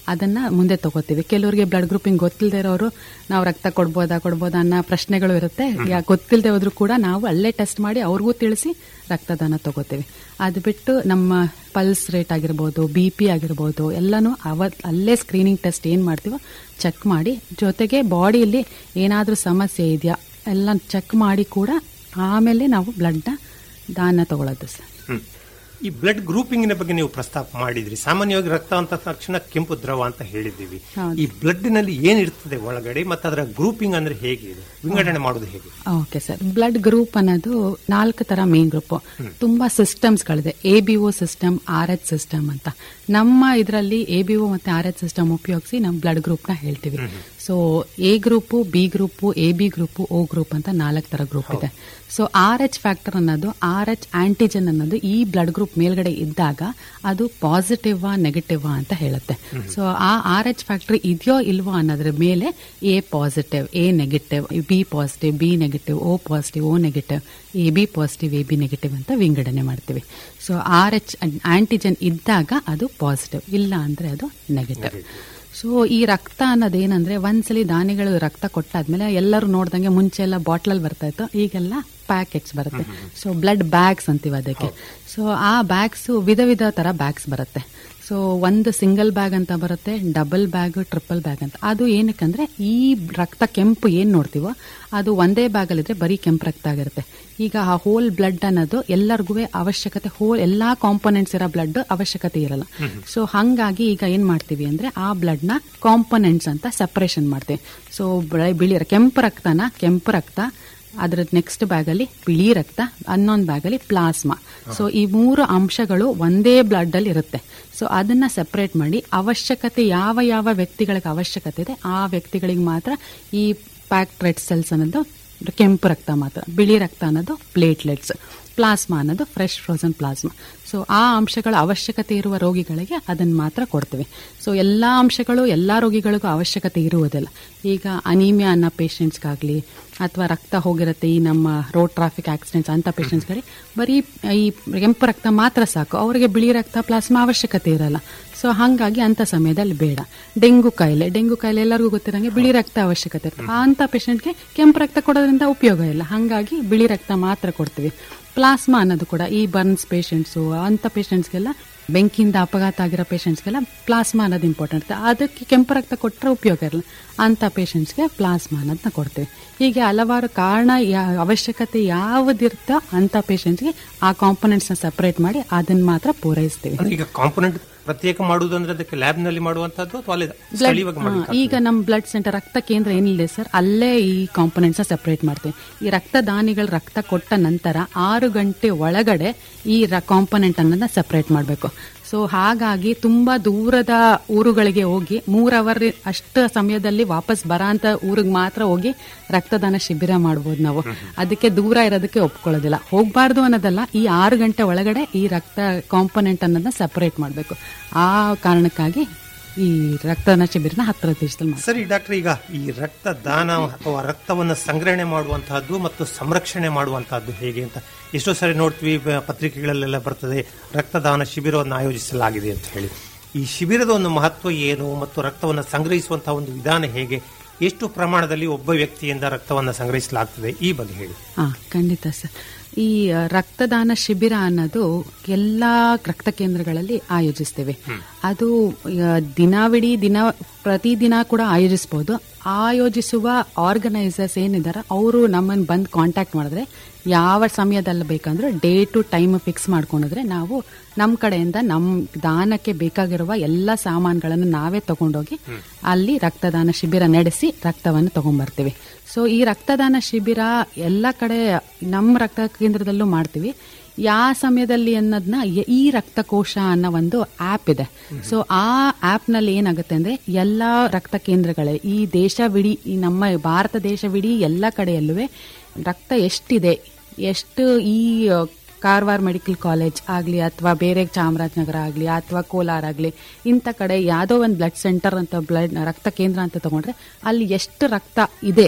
ಅದನ್ನ ಮುಂದೆ ತಗೋತೀವಿ ಕೆಲವರಿಗೆ ಬ್ಲಡ್ ಗ್ರೂಪಿಂಗ್ ಗೊತ್ತಿಲ್ಲದೆ ಇರೋರು ನಾವು ರಕ್ತ ಕೊಡ್ಬೋದಾ ಕೊಡ್ಬೋದಾ ಅನ್ನೋ ಪ್ರಶ್ನೆಗಳು ಇರುತ್ತೆ ಯಾ ಗೊತ್ತಿಲ್ಲದೆ ಹೋದ್ರೂ ಕೂಡ ನಾವು ಅಲ್ಲೇ ಟೆಸ್ಟ್ ಮಾಡಿ ಅವ್ರಿಗೂ ತಿಳಿಸಿ ರಕ್ತದಾನ ತಗೋತೀವಿ ಅದು ಬಿಟ್ಟು ನಮ್ಮ ಪಲ್ಸ್ ರೇಟ್ ಆಗಿರ್ಬೋದು ಬಿ ಪಿ ಆಗಿರ್ಬೋದು ಎಲ್ಲನೂ ಅವತ್ ಅಲ್ಲೇ ಸ್ಕ್ರೀನಿಂಗ್ ಟೆಸ್ಟ್ ಏನು ಮಾಡ್ತೀವೋ ಚೆಕ್ ಮಾಡಿ ಜೊತೆಗೆ ಬಾಡಿಯಲ್ಲಿ ಏನಾದರೂ ಸಮಸ್ಯೆ ಇದೆಯಾ ಎಲ್ಲ ಚೆಕ್ ಮಾಡಿ ಕೂಡ ಆಮೇಲೆ ನಾವು ಬ್ಲಡ್ನ ದಾನ ತಗೊಳ್ಳೋದು ಸರ್ ಹ್ಮ್. ಈ ಬ್ಲಡ್ ಗ್ರೂಪಿಂಗಿನ ಬಗ್ಗೆ ನೀವು ಪ್ರಸ್ತಾಪ ಮಾಡಿದ್ರಿ ಸಾಮಾನ್ಯವಾಗಿ ರಕ್ತ ಅಂತ ತಕ್ಷಣ ಕೆಂಪು ದ್ರವ ಅಂತ ಹೇಳಿದ್ದೀವಿ ಹೌದು. ಈ ಬ್ಲಡ್ ನಲ್ಲಿ ಏನಿರ್ತದೆ ಒಳಗಡೆ ಮತ್ತೆ ಅದರ ಗ್ರೂಪಿಂಗ್ ಅಂದ್ರೆ ಹೇಗೆ ಇದೆ ವಿಂಗಡಣೆ ಮಾಡೋದು ಹೇಗೆ ಓಕೆ ಸರ್ ಬ್ಲಡ್ ಗ್ರೂಪ್ ಅನ್ನೋದು ನಾಲ್ಕು ತರ ಮೇನ್ ಗ್ರೂಪ್ ತುಂಬಾ ಸಿಸ್ಟಮ್ಸ್ ಗಳಿದೆ A B O system R H system ಅಂತ ನಮ್ಮ ಇದರಲ್ಲಿ ಎ ಬಿ ಒ ಮತ್ತೆ ಆರ್ ಎಚ್ ಸಿಸ್ಟಮ್ ಉಪಯೋಗಿಸಿ ನಾವು ಬ್ಲಡ್ ಗ್ರೂಪ್ ನ ಹೇಳ್ತೀವಿ so A group B group A B group O group ಅಂತ ನಾಲ್ಕು ತರ ಗ್ರೂಪ್ ಇದೆ ಸೊ ಆರ್ ಎಚ್ ಫ್ಯಾಕ್ಟರ್ ಅನ್ನೋದು ಆರ್ ಎಚ್ ಆಂಟಿಜನ್ ಅನ್ನೋದು ಈ ಬ್ಲಡ್ ಗ್ರೂಪ್ ಮೇಲ್ಗಡೆ ಇದ್ದಾಗ ಅದು ಪಾಸಿಟಿವ್ ನೆಗೆಟಿವ್ ಅಂತ ಹೇಳುತ್ತೆ ಸೊ ಆ ಆರ್ ಎಚ್ ಫ್ಯಾಕ್ಟರ್ ಇದೆಯೋ ಇಲ್ವೋ ಅನ್ನೋದ್ರ ಮೇಲೆ A positive A negative B positive B negative O positive O negative A B positive A B negative ಅಂತ ವಿಂಗಡಣೆ ಮಾಡ್ತೀವಿ ಸೊ ಆರ್ ಎಚ್ ಆಂಟಿಜನ್ ಇದ್ದಾಗ ಅದು ಪಾಸಿಟಿವ್ ಇಲ್ಲ ಅಂದ್ರೆ ಅದು ನೆಗೆಟಿವ್ ಸೊ ಈ ರಕ್ತ ಅನ್ನೋದೇನಂದ್ರೆ ಒಂದ್ಸಲಿ ದಾನಿಗಳು ರಕ್ತ ಕೊಟ್ಟಾದ್ಮೇಲೆ ಎಲ್ಲರೂ ನೋಡ್ದಂಗೆ ಮುಂಚೆ ಎಲ್ಲ ಬಾಟ್ಲಲ್ಲಿ ಬರ್ತಾ ಇತ್ತು ಈಗೆಲ್ಲ ಪ್ಯಾಕೆಟ್ಸ್ ಬರುತ್ತೆ ಸೊ ಬ್ಲಡ್ ಬ್ಯಾಗ್ಸ್ ಅಂತೀವಿ ಅದಕ್ಕೆ ಸೊ ಆ ಬ್ಯಾಗ್ಸ್ ವಿಧ ವಿಧ ತರ ಬ್ಯಾಗ್ಸ್ ಬರುತ್ತೆ ಸೊ ಒಂದು ಸಿಂಗಲ್ ಬ್ಯಾಗ್ ಅಂತ ಬರುತ್ತೆ ಡಬಲ್ ಬ್ಯಾಗ್ ಟ್ರಿಪಲ್ ಬ್ಯಾಗ್ ಅಂತ ಅದು ಏನಕ್ಕಂದ್ರೆ ಈ ರಕ್ತ ಕೆಂಪು ಏನ್ ನೋಡ್ತೀವೋ ಅದು ಒಂದೇ ಬ್ಯಾಗಲ್ಲಿದ್ರೆ ಬರೀ ಕೆಂಪು ರಕ್ತ ಆಗಿರುತ್ತೆ ಈಗ ಆ ಹೋಲ್ ಬ್ಲಡ್ ಅನ್ನೋದು ಎಲ್ಲರಿಗೂ ಅವಶ್ಯಕತೆ ಹೋಲ್ ಎಲ್ಲಾ ಕಾಂಪೊನೆಂಟ್ಸ್ ಇರೋ ಬ್ಲಡ್ ಅವಶ್ಯಕತೆ ಇರಲ್ಲ ಸೊ ಹಂಗಾಗಿ ಈಗ ಏನ್ ಮಾಡ್ತೀವಿ ಅಂದ್ರೆ ಆ ಬ್ಲಡ್ ನ ಕಾಂಪೊನೆಂಟ್ಸ್ ಅಂತ ಸಪರೇಷನ್ ಮಾಡ್ತೀವಿ ಸೊ ಬಿಳಿ ಕೆಂಪು ರಕ್ತನ ಕೆಂಪು ರಕ್ತ ಅದ್ರ ನೆಕ್ಸ್ಟ್ ಬ್ಯಾಗಲ್ಲಿ ಬಿಳಿ ರಕ್ತ ಹನ್ನೊಂದು ಬ್ಯಾಗಲ್ಲಿ ಪ್ಲಾಸ್ಮಾ ಸೊ ಈ ಮೂರು ಅಂಶಗಳು ಒಂದೇ ಬ್ಲಡ್ ಅಲ್ಲಿ ಇರುತ್ತೆ ಸೊ ಅದನ್ನ ಸೆಪರೇಟ್ ಮಾಡಿ ಅವಶ್ಯಕತೆ ಯಾವ ಯಾವ ವ್ಯಕ್ತಿಗಳಿಗೆ ಅವಶ್ಯಕತೆ ಇದೆ ಆ ವ್ಯಕ್ತಿಗಳಿಗೆ ಮಾತ್ರ ಈ ಪ್ಯಾಕ್ಟ್ ರೆಡ್ ಸೆಲ್ಸ್ ಅನ್ನೋದು ಕೆಂಪು ರಕ್ತ ಮಾತ್ರ ಬಿಳಿ ರಕ್ತ ಅನ್ನೋದು ಪ್ಲೇಟ್ಲೆಟ್ಸ್ ಪ್ಲಾಸ್ಮಾ ಅನ್ನೋದು ಫ್ರೆಶ್ ಫ್ರೋಸನ್ ಪ್ಲಾಸ್ಮಾ ಸೊ ಆ ಅಂಶಗಳ ಅವಶ್ಯಕತೆ ಇರುವ ರೋಗಿಗಳಿಗೆ ಅದನ್ನು ಮಾತ್ರ ಕೊಡ್ತೀವಿ ಸೊ ಎಲ್ಲ ಅಂಶಗಳು ಎಲ್ಲ ರೋಗಿಗಳಿಗೂ ಅವಶ್ಯಕತೆ ಇರುವುದಿಲ್ಲ ಈಗ ಅನೀಮಿಯಾ ಅನ್ನೋ ಪೇಷಂಟ್ಸ್ಗಾಗಲಿ ಅಥವಾ ರಕ್ತ ಹೋಗಿರುತ್ತೆ ಈ ನಮ್ಮ ರೋಡ್ ಟ್ರಾಫಿಕ್ ಆಕ್ಸಿಡೆಂಟ್ಸ್ ಅಂತ ಪೇಷಂಟ್ಸ್ಗಳಿಗೆ ಬರೀ ಈ ಕೆಂಪು ರಕ್ತ ಮಾತ್ರ ಸಾಕು ಅವರಿಗೆ ಬಿಳಿ ರಕ್ತ ಪ್ಲಾಸ್ಮಾ ಅವಶ್ಯಕತೆ ಇರಲ್ಲ ಸೊ ಹಾಗಾಗಿ ಅಂತ ಸಮಯದಲ್ಲಿ ಬೇಡ ಡೆಂಗು ಕಾಯಿಲೆ ಡೆಂಗು ಕಾಯಿಲೆ ಎಲ್ಲರಿಗೂ ಗೊತ್ತಿರಂಗೆ ಬಿಳಿ ರಕ್ತ ಅವಶ್ಯಕತೆ ಇರುತ್ತೆ ಅಂತ ಪೇಷಂಟ್ಗೆ ಕೆಂಪು ರಕ್ತ ಕೊಡೋದ್ರಿಂದ ಉಪಯೋಗ ಇಲ್ಲ ಹಾಗಾಗಿ ಬಿಳಿ ರಕ್ತ ಮಾತ್ರ ಕೊಡ್ತೀವಿ ಪ್ಲಾಸ್ಮಾ ಅನ್ನೋದು ಕೂಡ ಈ ಬರ್ನ್ಸ್ ಪೇಷಂಟ್ಸು ಅಂತ ಪೇಷಂಟ್ಸ್ಗೆಲ್ಲ ಬೆಂಕಿಯಿಂದ ಅಪಘಾತ ಆಗಿರೋ ಪೇಷಂಟ್ಸ್ಗೆಲ್ಲ ಪ್ಲಾಸ್ಮಾ ಅನ್ನೋದು ಇಂಪಾರ್ಟೆಂಟ್ ಅದಕ್ಕೆ ಕೆಂಪು ರಕ್ತ ಕೊಟ್ಟರೆ ಉಪಯೋಗ ಇರಲ್ಲ ಅಂತ ಪೇಷಂಟ್ಸ್ಗೆ ಪ್ಲಾಸ್ಮಾ ಅನ್ನೋದನ್ನ ಕೊಡ್ತೀವಿ ಹೀಗೆ ಹಲವಾರು ಕಾರಣ ಯಾ- ಅವಶ್ಯಕತೆ ಯಾವುದಿರುತ್ತೋ ಅಂತ ಪೇಷಂಟ್ಸ್ಗೆ ಆ ಕಾಂಪೊನೆಂಟ್ಸ್ನ ಸಪರೇಟ್ ಮಾಡಿ ಅದನ್ನ ಮಾತ್ರ ಪೂರೈಸ್ತೀವಿ ಅಂದ್ರೆ ಈಗ ಕಾಂಪೊನೆಂಟ್ ಪ್ರತ್ಯೇಕ ಮಾಡುವುದು ಅಂದ್ರೆ ಅದಕ್ಕೆ ಲ್ಯಾಬ್ ನಲ್ಲಿ ಮಾಡುವಂತದ್ದು ಅಥವಾ ಅಲ್ಲಿ ಬ್ಲಡ್ ಸ್ಥಳೀಯವಾಗಿ ಮಾಡ್ಲಿಕ್ಕೆ ಈಗ ನಮ್ಮ ಬ್ಲಡ್ ಸೆಂಟರ್ ರಕ್ತ ಕೇಂದ್ರ ಏನಿದೆ ಸರ್ ಅಲ್ಲೇ ಈ ಕಾಂಪೊನೆಂಟ್ಸ್ ಸೆಪರೇಟ್ ಮಾಡ್ತೀವಿ ಈ ರಕ್ತದಾನಿಗಳು ರಕ್ತ ಕೊಟ್ಟ ನಂತರ ಆರು ಗಂಟೆ ಒಳಗಡೆ ಈ ಕಾಂಪೊನೆಂಟ್ ಅನ್ನೋದನ್ನ ಸೆಪರೇಟ್ ಮಾಡಬೇಕು ಸೊ ಹಾಗಾಗಿ ತುಂಬಾ ದೂರದ ಊರುಗಳಿಗೆ ಹೋಗಿ ಮೂರ್ ಅವರ್ ಅಷ್ಟು ಸಮಯದಲ್ಲಿ ವಾಪಸ್ ಬರಾಂತ ಊರಿಗೆ ಮಾತ್ರ ಹೋಗಿ ರಕ್ತದಾನ ಶಿಬಿರ ಮಾಡ್ಬೋದು ನಾವು ಅದಕ್ಕೆ ದೂರ ಇರೋದಕ್ಕೆ ಒಪ್ಕೊಳ್ಳೋದಿಲ್ಲ ಹೋಗ್ಬಾರ್ದು ಅನ್ನೋದಲ್ಲ ಈ ಆರು ಗಂಟೆ ಒಳಗಡೆ ಈ ರಕ್ತ ಕಾಂಪೊನೆಂಟ್ ಅನ್ನೋದನ್ನ ಸೆಪರೇಟ್ ಮಾಡಬೇಕು ಆ ಕಾರಣಕ್ಕಾಗಿ ಈ ರಕ್ತದಾನ ಶಿಬಿರನ ಹತ್ತಿರ ದೇಶದಲ್ಲಿ ಮಾಡ್ತೀವಿ. ಸರಿ ಡಾಕ್ಟರ್ ಈಗ ಈ ರಕ್ತದಾನ ಅಥವಾ ರಕ್ತವನ್ನು ಸಂಗ್ರಹಣೆ ಮಾಡುವಂತಹದ್ದು ಮತ್ತು ಸಂರಕ್ಷಣೆ ಮಾಡುವಂತಹದ್ದು ಹೇಗೆ ಅಂತ ಎಷ್ಟೋ ಸರಿ ನೋಡ್ತೀವಿ ಬ- ಪತ್ರಿಕೆಗಳಲ್ಲೆಲ್ಲ ಬರ್ತದೆ ರಕ್ತದಾನ ಶಿಬಿರವನ್ನು ಆಯೋಜಿಸಲಾಗಿದೆ ಅಂತ ಹೇಳಿ ಈ ಶಿಬಿರದ ಒಂದು ಮಹತ್ವ ಏನು ಮತ್ತು ರಕ್ತವನ್ನು ಸಂಗ್ರಹಿಸುವಂತಹ ಒಂದು ವಿಧಾನ ಹೇಗೆ ಎಷ್ಟು ಪ್ರಮಾಣದಲ್ಲಿ ಒಬ್ಬ ವ್ಯಕ್ತಿಯಿಂದ ರಕ್ತವನ್ನು ಸಂಗ್ರಹಿಸಲಾಗ್ತದೆ ಈ ಬಗ್ಗೆ ಹೇಳಿ ಹಾ ಖಂಡಿತ ಸರ್ ಈ ಆ, ರಕ್ತದಾನ ಶಿಬಿರ ಅನ್ನೋದು ಎಲ್ಲಾ ರಕ್ತ ಕೇಂದ್ರಗಳಲ್ಲಿ ಆಯೋಜಿಸ್ತೇವೆ ಅದು ಆ, ದಿನವಿಡೀ ದಿನ ಪ್ರತಿದಿನ ಕೂಡ ಆಯೋಜಿಸಬಹುದು ಆಯೋಜಿಸುವ ಆರ್ಗನೈಸರ್ಸ್ ಏನಿದ್ದಾರೆ ಅವರು ನಮ್ಮನ್ನು ಬಂದು ಕಾಂಟ್ಯಾಕ್ಟ್ ಮಾಡಿದ್ರೆ ಯಾವ ಸಮಯದಲ್ಲಿ ಬೇಕಂದ್ರೆ ಡೇ ಟು ಟೈಮ್ ಫಿಕ್ಸ್ ಮಾಡ್ಕೊಂಡಿದ್ರೆ ನಾವು ನಮ್ಮ ಕಡೆಯಿಂದ ನಮ್ಮ ದಾನಕ್ಕೆ ಬೇಕಾಗಿರುವ ಎಲ್ಲ ಸಾಮಾನುಗಳನ್ನು ನಾವೇ ತಗೊಂಡೋಗಿ ಅಲ್ಲಿ ರಕ್ತದಾನ ಶಿಬಿರ ನಡೆಸಿ ರಕ್ತವನ್ನು ತಗೊಂಡ್ಬರ್ತೀವಿ ಸೊ ಈ ರಕ್ತದಾನ ಶಿಬಿರ ಎಲ್ಲ ಕಡೆ ನಮ್ಮ ರಕ್ತ ಕೇಂದ್ರದಲ್ಲೂ ಮಾಡ್ತೀವಿ ಯಾವ ಸಮಯದಲ್ಲಿ ಅನ್ನೋದನ್ನ ಯ- ಈ ರಕ್ತಕೋಶ ಅನ್ನೋ ಒಂದು ಆಪ್ ಇದೆ ಸೊ ಆ ಆಪ್ ನಲ್ಲಿ ಏನಾಗುತ್ತೆ ಅಂದ್ರೆ ಎಲ್ಲಾ ರಕ್ತ ಕೇಂದ್ರಗಳೇ ಈ ದೇಶವಿಡೀ ಈ ನಮ್ಮ ಭಾರತ ದೇಶವಿಡೀ ಎಲ್ಲ ಕಡೆಯಲ್ಲೂ ರಕ್ತ ಎಷ್ಟಿದೆ ಎಷ್ಟು ಈ ಆ, ಕಾರವಾರ ಮೆಡಿಕಲ್ ಕಾಲೇಜ್ ಆಗಲಿ ಅಥವಾ ಬೇರೆ ಚಾಮರಾಜನಗರ ಆಗಲಿ ಅಥವಾ ಕೋಲಾರ ಆಗಲಿ ಇಂಥ ಕಡೆ ಯಾವುದೋ ಒಂದು ಬ್ಲಡ್ ಸೆಂಟರ್ ಅಂತ ಬ್ಲಡ್ ರಕ್ತ ಕೇಂದ್ರ ಅಂತ ತಗೊಂಡ್ರೆ ಅಲ್ಲಿ ಎಷ್ಟು ರಕ್ತ ಇದೆ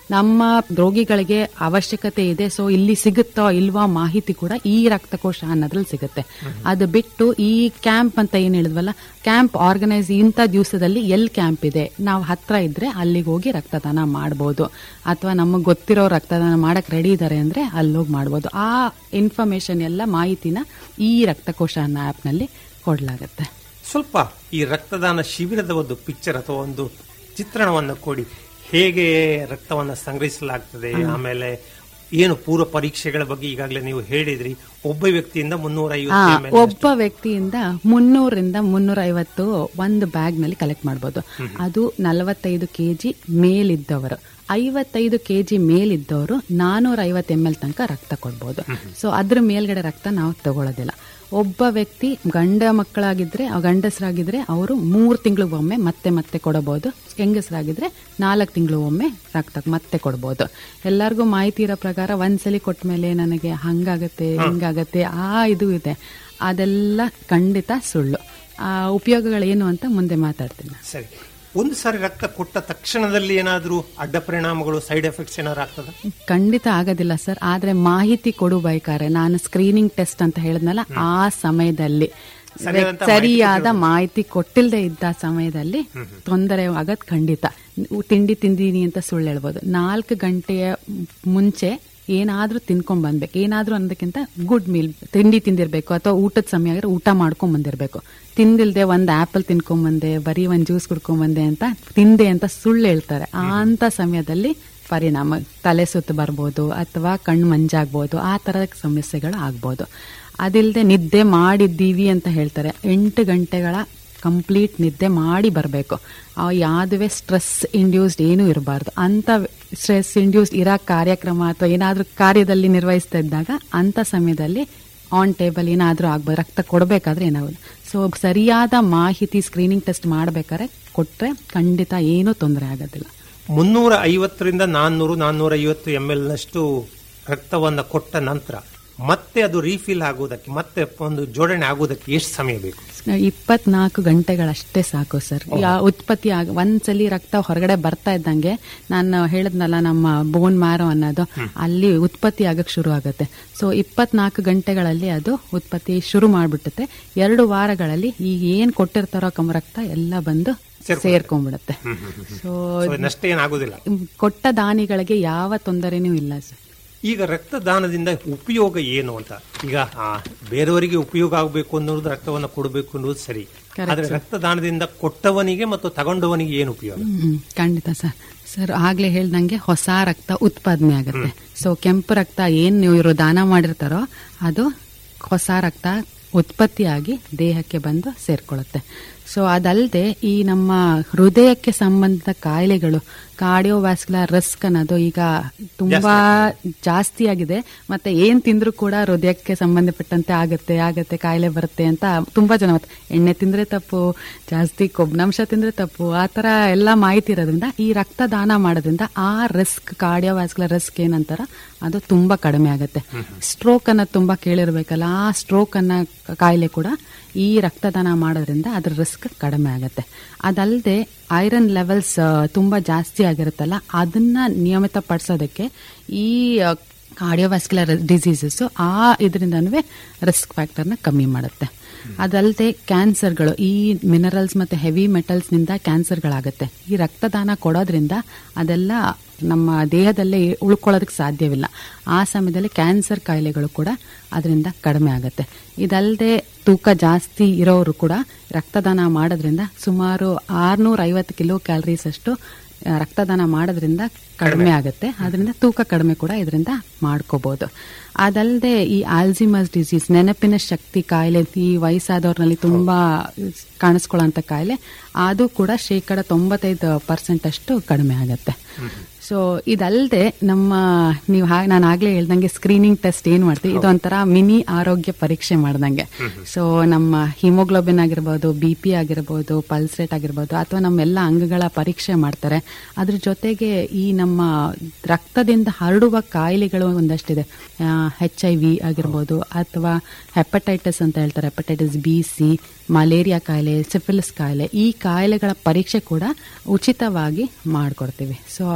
ನಮ್ಮ ರೋಗಿಗಳಿಗೆ ಅವಶ್ಯಕತೆ ಇದೆ ಸೊ ಇಲ್ಲಿ ಸಿಗುತ್ತೋ ಇಲ್ವಾ ಮಾಹಿತಿ ಕೂಡ ಈ ರಕ್ತಕೋಶ ಅನ್ನೋದ್ರಲ್ಲಿ ಸಿಗುತ್ತೆ ಅದು ಬಿಟ್ಟು ಈ ಕ್ಯಾಂಪ್ ಅಂತ ಏನ್ ಹೇಳಿದ್ವಲ್ಲ ಕ್ಯಾಂಪ್ ಆರ್ಗನೈಸ್ ಇಂಥ ದಿವಸದಲ್ಲಿ ಎಲ್ಲಿ ಕ್ಯಾಂಪ್ ಇದೆ ನಾವು ಹತ್ರ ಇದ್ರೆ ಅಲ್ಲಿಗೆ ಹೋಗಿ ರಕ್ತದಾನ ಮಾಡ್ಬೋದು ಅಥವಾ ನಮಗೆ ಗೊತ್ತಿರೋ ರಕ್ತದಾನ ಮಾಡಕ್ ರೆಡಿ ಇದ್ದಾರೆ ಅಂದ್ರೆ ಅಲ್ಲೋಗಿ ಮಾಡ್ಬೋದು ಆ ಇನ್ಫಾರ್ಮೇಶನ್ ಎಲ್ಲ ಮಾಹಿತಿನ ಈ ರಕ್ತಕೋಶ ಅನ್ನೋ ಆ್ಯಪ್ನಲ್ಲಿ ಕೊಡಲಾಗುತ್ತೆ ಸ್ವಲ್ಪ ಈ ರಕ್ತದಾನ ಶಿಬಿರದ ಒಂದು ಪಿಕ್ಚರ್ ಅಥವಾ ಒಂದು ಚಿತ್ರಣವನ್ನು ಕೊಡಿ ಹೇಗೆ ರಕ್ತವನ್ನು ಸಂಗ್ರಹಿಸಲಾಗ್ತದೆ ಆಮೇಲೆ ಏನು ಪೂರ್ವ ಪರೀಕ್ಷೆಗಳ ಬಗ್ಗೆ ಈಗಾಗಲೇ ನೀವು ಹೇಳಿದ್ರಿ ಒಬ್ಬ ವ್ಯಕ್ತಿಯಿಂದ ಮುನ್ನೂರ ಆ, ಐವತ್ತು ಒಬ್ಬ ವ್ಯಕ್ತಿಯಿಂದ ಮುನ್ನೂರಿಂದ ಮುನ್ನೂರ ಐವತ್ತು ಒಂದು ಬ್ಯಾಗ್ ನಲ್ಲಿ ಕಲೆಕ್ಟ್ ಮಾಡಬಹುದು ಅದು ನಲವತ್ತೈದು ಕೆಜಿ ಮೇಲಿದ್ದವರು ಐವತ್ತೈದು ಕೆಜಿ ಮೇಲಿದ್ದವರು ನಾನೂರ ಐವತ್ತು ಎಂ ಎಲ್ ತನಕ ರಕ್ತ ಕೊಡ್ಬೋದು ಸೊ ಅದ್ರ ಮೇಲ್ಗಡೆ ರಕ್ತ ನಾವು ತಗೊಳ್ಳೋದಿಲ್ಲ ಒಬ್ಬ ವ್ಯಕ್ತಿ ಗಂಡ ಮಕ್ಕಳಾಗಿದ್ರೆ ಆ ಗಂಡಸರಾಗಿದ್ರೆ ಅವರು ಮೂರು ತಿಂಗಳಿಗೊಮ್ಮೆ ಮತ್ತೆ ಮತ್ತೆ ಕೊಡಬಹುದು ಹೆಂಗಸರಾಗಿದ್ರೆ ನಾಲ್ಕು ತಿಂಗಳು ಒಮ್ಮೆ ರಕ್ತ ಮತ್ತೆ ಕೊಡ್ಬೋದು ಎಲ್ಲರಿಗೂ ಮಾಹಿತಿ ಇರೋ ಪ್ರಕಾರ ಒಂದ್ಸಲಿ ಕೊಟ್ಟ ಮೇಲೆ ನನಗೆ ಹಂಗಾಗತ್ತೆ ಹಿಂಗಾಗತ್ತೆ ಆ ಇದು ಇದೆ ಅದೆಲ್ಲ ಖಂಡಿತ ಸುಳ್ಳು ಆ ಉಪಯೋಗಗಳೇನು ಅಂತ ಮುಂದೆ ಮಾತಾಡ್ತೀನಿ ನಾನು. ಸರಿ ಒಂದು ಸಾರಿ ರಕ್ತ ಕೊಟ್ಟ ತಕ್ಷಣದಲ್ಲಿ ಏನಾದರೂ ಅಡ್ಡ ಪರಿಣಾಮಗಳು ಸೈಡ್ ಎಫೆಕ್ಟ್ಸ್ ಏನಾದ್ರು ಆಗ್ತದ ಖಂಡಿತ ಆಗೋದಿಲ್ಲ ಸರ್ ಆದ್ರೆ ಮಾಹಿತಿ ಕೊಡಬೇಕಾರೆ ನಾನು ಸ್ಕ್ರೀನಿಂಗ್ ಟೆಸ್ಟ್ ಅಂತ ಹೇಳಿದ್ನಲ್ಲ ಆ ಸಮಯದಲ್ಲಿ ಸರಿಯಾದಂತ ಸರಿಯಾದ ಮಾಹಿತಿ ಕೊಟ್ಟಿಲ್ಲದೆ ಇದ್ದ ಸಮಯದಲ್ಲಿ ತೊಂದರೆ ಆಗೋದ್ ಖಂಡಿತ ತಿಂಡಿ ತಿಂದೀನಿ ಅಂತ ಸುಳ್ಳು ಹೇಳ್ಬೋದು ನಾಲ್ಕು ಗಂಟೆಯ ಮುಂಚೆ ಏನಾದ್ರೂ ತಿನ್ಕೊಂಡ್ ಬಂದ್ಬೇಕು ಏನಾದ್ರೂ ಅನ್ನೋದಕ್ಕಿಂತ ಗುಡ್ ಮೀಲ್ ತಿಂಡಿ ತಿಂದಿರ್ಬೇಕು ಅಥವಾ ಊಟದ ಸಮಯ ಆಗಿದ್ರೆ ಊಟ ಮಾಡ್ಕೊಂಡ್ ಬಂದಿರ್ಬೇಕು ತಿಂದಿಲ್ದೆ ಒಂದ್ ಆಪಲ್ ತಿನ್ಕೊಂಡ್ ಬಂದೆ ಬರೀ ಒಂದ್ ಜ್ಯೂಸ್ ಕುಡ್ಕೊಂಡ್ ಬಂದೆ ಅಂತ ತಿಂದೆ ಅಂತ ಸುಳ್ಳು ಹೇಳ್ತಾರೆ ಆ ಅಂತ ಸಮಯದಲ್ಲಿ ಪರಿಣಾಮ ತಲೆ ಸುತ್ತು ಬರ್ಬೋದು ಅಥವಾ ಕಣ್ಣು ಮಂಜಾಗ್ಬೋದು ಆ ತರದ ಸಮಸ್ಯೆಗಳು ಆಗ್ಬೋದು ಅದಿಲ್ಲದೆ ನಿದ್ದೆ ಮಾಡಿದ್ದೀವಿ ಅಂತ ಹೇಳ್ತಾರೆ ಎಂಟು ಗಂಟೆಗಳ ಕಂಪ್ಲೀಟ್ ನಿದ್ದೆ ಮಾಡಿ ಬರಬೇಕು ಯಾವುದೇ ಸ್ಟ್ರೆಸ್ ಇಂಡ್ಯೂಸ್ಡ್ ಏನೂ ಇರಬಾರ್ದು ಅಂತ ಸ್ಟ್ರೆಸ್ ಇಂಡ್ಯೂಸ್ಡ್ ಇರೋ ಕಾರ್ಯಕ್ರಮ ಅಥವಾ ಏನಾದರೂ ಕಾರ್ಯದಲ್ಲಿ ನಿರ್ವಹಿಸ್ತಾ ಇದ್ದಾಗ ಅಂತ ಸಮಯದಲ್ಲಿ ಆನ್ ಟೇಬಲ್ ಏನಾದರೂ ಆಗ್ಬೋದು ರಕ್ತ ಕೊಡಬೇಕಾದ್ರೆ ಏನಾಗೋದು ಸೊ ಸರಿಯಾದ ಮಾಹಿತಿ ಸ್ಕ್ರೀನಿಂಗ್ ಟೆಸ್ಟ್ ಮಾಡಬೇಕಾದ್ರೆ ಕೊಟ್ಟರೆ ಖಂಡಿತ ಏನೂ ತೊಂದರೆ ಆಗೋದಿಲ್ಲ ಮುನ್ನೂರ ಐವತ್ತರಿಂದ ನಾನ್ನೂರು ನಾನ್ನೂರ ಐವತ್ತು ಎಂ ಎಲ್ ನಷ್ಟು ರಕ್ತವನ್ನು ಕೊಟ್ಟ ನಂತರ ಮತ್ತೆ ಅದು ರೀಫಿಲ್ ಆಗುವುದಕ್ಕೆ ಮತ್ತೆ ಒಂದು ಜೋಡಣೆ ಆಗುವುದಕ್ಕೆ ಎಷ್ಟು ಸಮಯ ಬೇಕು ಇಪ್ಪತ್ನಾಲ್ಕು ಗಂಟೆಗಳಷ್ಟೇ ಸಾಕು ಸರ್ ಯಾ ಉತ್ಪತ್ತಿ ಆಗ ಒಂದ್ಸಲಿ ರಕ್ತ ಹೊರಗಡೆ ಬರ್ತಾ ಇದ್ದಂಗೆ ನಾನು ಹೇಳದ್ನಲ್ಲ ನಮ್ಮ ಬೋನ್ ಮ್ಯಾರೋ ಅನ್ನೋದು ಅಲ್ಲಿ ಉತ್ಪತ್ತಿ ಆಗಕ್ ಶುರು ಆಗುತ್ತೆ ಸೊ ಇಪ್ಪತ್ನಾಲ್ಕು ಗಂಟೆಗಳಲ್ಲಿ ಅದು ಉತ್ಪತ್ತಿ ಶುರು ಮಾಡ್ಬಿಡುತ್ತೆ ಎರಡು ವಾರಗಳಲ್ಲಿ ಈಗ ಏನ್ ಕೊಟ್ಟಿರ್ತಾರೋ ಕಮ್ ರಕ್ತ ಎಲ್ಲ ಬಂದು ಸೇರ್ಕೊಂಡ್ಬಿಡುತ್ತೆ ಸೊ So, ನಷ್ಟ ಏನಾಗುದಿಲ್ಲ ಕೊಟ್ಟ ದಾನಿಗಳಿಗೆ ಯಾವ ತೊಂದರೆನೂ ಇಲ್ಲ ಸರ್ ಈಗ ರಕ್ತದಾನದಿಂದ ಉಪಯೋಗ ಏನು ಅಂತ ಈಗ ಆ, ಬೇರೆಯವರಿಗೆ ಉಪಯೋಗ ಆಗಬೇಕು ಅನ್ನೋದು ರಕ್ತವನ್ನು ಕೊಡಬೇಕು ಅನ್ನೋದು ಸರಿ Correct, ಆದ್ರೆ sir. ರಕ್ತದಾನದಿಂದ ಕೊಟ್ಟವನಿಗೆ ಮತ್ತು ತಗೊಂಡವನಿಗೆ ಏನು ಉಪಯೋಗ ಹ್ಮ್, ಖಂಡಿತ ಸರ್ ಸರ್ ಆಗ್ಲೇ ಹೇಳ್ದಂಗೆ ಹೊಸ ರಕ್ತ ಉತ್ಪಾದನೆ ಆಗುತ್ತೆ ಸೊ ಕೆಂಪು ರಕ್ತ ಏನ್ ನೀವು ಇವರು ದಾನ ಮಾಡಿರ್ತಾರೋ ಅದು ಹೊಸ ರಕ್ತ ಉತ್ಪತ್ತಿಯಾಗಿ ದೇಹಕ್ಕೆ ಬಂದು ಸೇರ್ಕೊಳ್ಳುತ್ತೆ ಸೊ ಅದಲ್ಲದೆ ಈ ನಮ್ಮ ಹೃದಯಕ್ಕೆ ಸಂಬಂಧಿತ ಕಾಯಿಲೆಗಳು ಕಾರ್ಡಿಯೋವ್ಯಾಸ್ಕ್ಯುಲರ್ ರಿಸ್ಕ್ ಅನ್ನೋದು ಈಗ ತುಂಬಾ ಜಾಸ್ತಿ ಆಗಿದೆ ಮತ್ತೆ ಏನ್ ತಿಂದ್ರೂ ಕೂಡ ಹೃದಯಕ್ಕೆ ಸಂಬಂಧಪಟ್ಟಂತೆ ಆಗತ್ತೆ ಆಗತ್ತೆ ಕಾಯಿಲೆ ಬರುತ್ತೆ ಅಂತ ತುಂಬಾ ಜನ ಮತ್ತೆ ಎಣ್ಣೆ ತಿಂದ್ರೆ ತಪ್ಪು ಜಾಸ್ತಿ ಕೊಬ್ಬಿನಾಂಶ ತಿಂದ್ರೆ ತಪ್ಪು ಆ ತರ ಎಲ್ಲ ಮಾಹಿತಿ ಇರೋದ್ರಿಂದ ಈ ರಕ್ತದಾನ ಮಾಡೋದ್ರಿಂದ ಆ ರಿಸ್ಕ್ ಕಾರ್ಡಿಯೋವ್ಯಾಸ್ಕ್ಯುಲರ್ ರಿಸ್ಕ್ ಏನಂತಾರ ಅದು ತುಂಬಾ ಕಡಿಮೆ ಆಗುತ್ತೆ ಸ್ಟ್ರೋಕ್ ಅನ್ನೋದು ತುಂಬಾ ಕೇಳಿರ್ಬೇಕಲ್ಲ ಆ ಸ್ಟ್ರೋಕ್ ಅನ್ನೋ ಕಾಯಿಲೆ ಕೂಡ ಈ ರಕ್ತದಾನ ಮಾಡೋದ್ರಿಂದ ಅದ್ರ ರಿಸ್ಕ್ ಕಡಿಮೆ ಆಗುತ್ತೆ ಅದಲ್ಲದೆ ಐರನ್ ಲೆವೆಲ್ಸ್ ತುಂಬಾ ಜಾಸ್ತಿ ಆಗಿರುತ್ತಲ್ಲ ಅದನ್ನ ನಿಯಮಿತ ಪಡಿಸೋದಕ್ಕೆ ಈ ಕಾರ್ಡಿಯೋವ್ಯಾಸ್ಕ್ಯುಲರ್ ಡಿಸೀಸಸ್ ಆ ಇದರಿಂದನೂ ರಿಸ್ಕ್ ಫ್ಯಾಕ್ಟರ್ನ ಕಮ್ಮಿ ಮಾಡುತ್ತೆ ಅದಲ್ಲದೆ ಕ್ಯಾನ್ಸರ್ಗಳು ಈ ಮಿನರಲ್ಸ್ ಮತ್ತೆ ಹೆವಿ ಮೆಟಲ್ಸ್ ನಿಂದ ಕ್ಯಾನ್ಸರ್ಗಳಾಗುತ್ತೆ ಈ ರಕ್ತದಾನ ಕೊಡೋದ್ರಿಂದ ಅದೆಲ್ಲ ನಮ್ಮ ದೇಹದಲ್ಲೇ ಉಳ್ಕೊಳ್ಳೋದಕ್ಕೆ ಸಾಧ್ಯವಿಲ್ಲ ಆ ಸಮಯದಲ್ಲಿ ಕ್ಯಾನ್ಸರ್ ಕಾಯಿಲೆಗಳು ಕೂಡ ಅದರಿಂದ ಕಡಿಮೆ ಆಗುತ್ತೆ ಇದಲ್ಲದೆ ತೂಕ ಜಾಸ್ತಿ ಇರೋರು ಕೂಡ ರಕ್ತದಾನ ಮಾಡೋದ್ರಿಂದ ಸುಮಾರು ಆರ್ನೂರ ಐವತ್ತು ಕಿಲೋ ಕ್ಯಾಲರೀಸ್ ಅಷ್ಟು ಆ, ರಕ್ತದಾನ ಮಾಡೋದ್ರಿಂದ ಕಡಿಮೆ ಆಗುತ್ತೆ ಅದರಿಂದ ತೂಕ ಕಡಿಮೆ ಕೂಡ ಇದರಿಂದ ಮಾಡ್ಕೋಬಹುದು ಅದಲ್ಲದೆ ಈ ಆಲ್ಸಿಮಸ್ ಡಿಸೀಸ್ ನೆನಪಿನ ಶಕ್ತಿ ಕಾಯಿಲೆ ಈ ವಯಸ್ಸಾದವ್ರಲ್ಲಿ ತುಂಬಾ ಕಾಣಿಸ್ಕೊಳ್ಳೋಂಥ ಕಾಯಿಲೆ ಅದು ಕೂಡ ಶೇಕಡ ತೊಂಬತ್ತೈದು ಪರ್ಸೆಂಟ್ ಅಷ್ಟು ಕಡಿಮೆ ಆಗುತ್ತೆ ಸೊ ಇದಲ್ಲದೆ ನಮ್ಮ ನೀವು ಹಾ ನಾನು ಆಗ್ಲೇ ಹೇಳ್ದಂಗೆ ಸ್ಕ್ರೀನಿಂಗ್ ಟೆಸ್ಟ್ ಏನ್ ಮಾಡ್ತೀವಿ ಇದೊಂಥರ ಮಿನಿ ಆರೋಗ್ಯ ಪರೀಕ್ಷೆ ಮಾಡ್ದಂಗೆ ಸೊ ನಮ್ಮ ಹಿಮೋಗ್ಲೋಬಿನ್ ಆಗಿರ್ಬೋದು ಬಿ ಪಿ ಆಗಿರ್ಬೋದು ಪಲ್ಸ್ ರೇಟ್ ಆಗಿರ್ಬೋದು ಅಥವಾ ನಮ್ಮೆಲ್ಲ ಅಂಗಗಳ ಪರೀಕ್ಷೆ ಮಾಡ್ತಾರೆ ಅದ್ರ ಜೊತೆಗೆ ಈ ನಮ್ಮ ರಕ್ತದಿಂದ ಹರಡುವ ಕಾಯಿಲೆಗಳು ಒಂದಷ್ಟಿದೆ ಹೆಚ್ ಐ ವಿ ಆಗಿರ್ಬೋದು ಅಥವಾ ಹೆಪಟೈಟಿಸ್ ಅಂತ ಹೇಳ್ತಾರೆ ಹೆಪಟೈಟಿಸ್ ಬಿ ಸಿ ಮಲೇರಿಯಾ ಕಾಯಿಲೆ ಸಿಫಿಲಿಸ್ ಕಾಯಿಲೆ ಈ ಕಾಯಿಲೆಗಳ ಪರೀಕ್ಷೆ ಕೂಡ ಉಚಿತವಾಗಿ ಮಾಡಿಕೊಡ್ತೀವಿ ಸೊ ಇದೆಲ್ಲ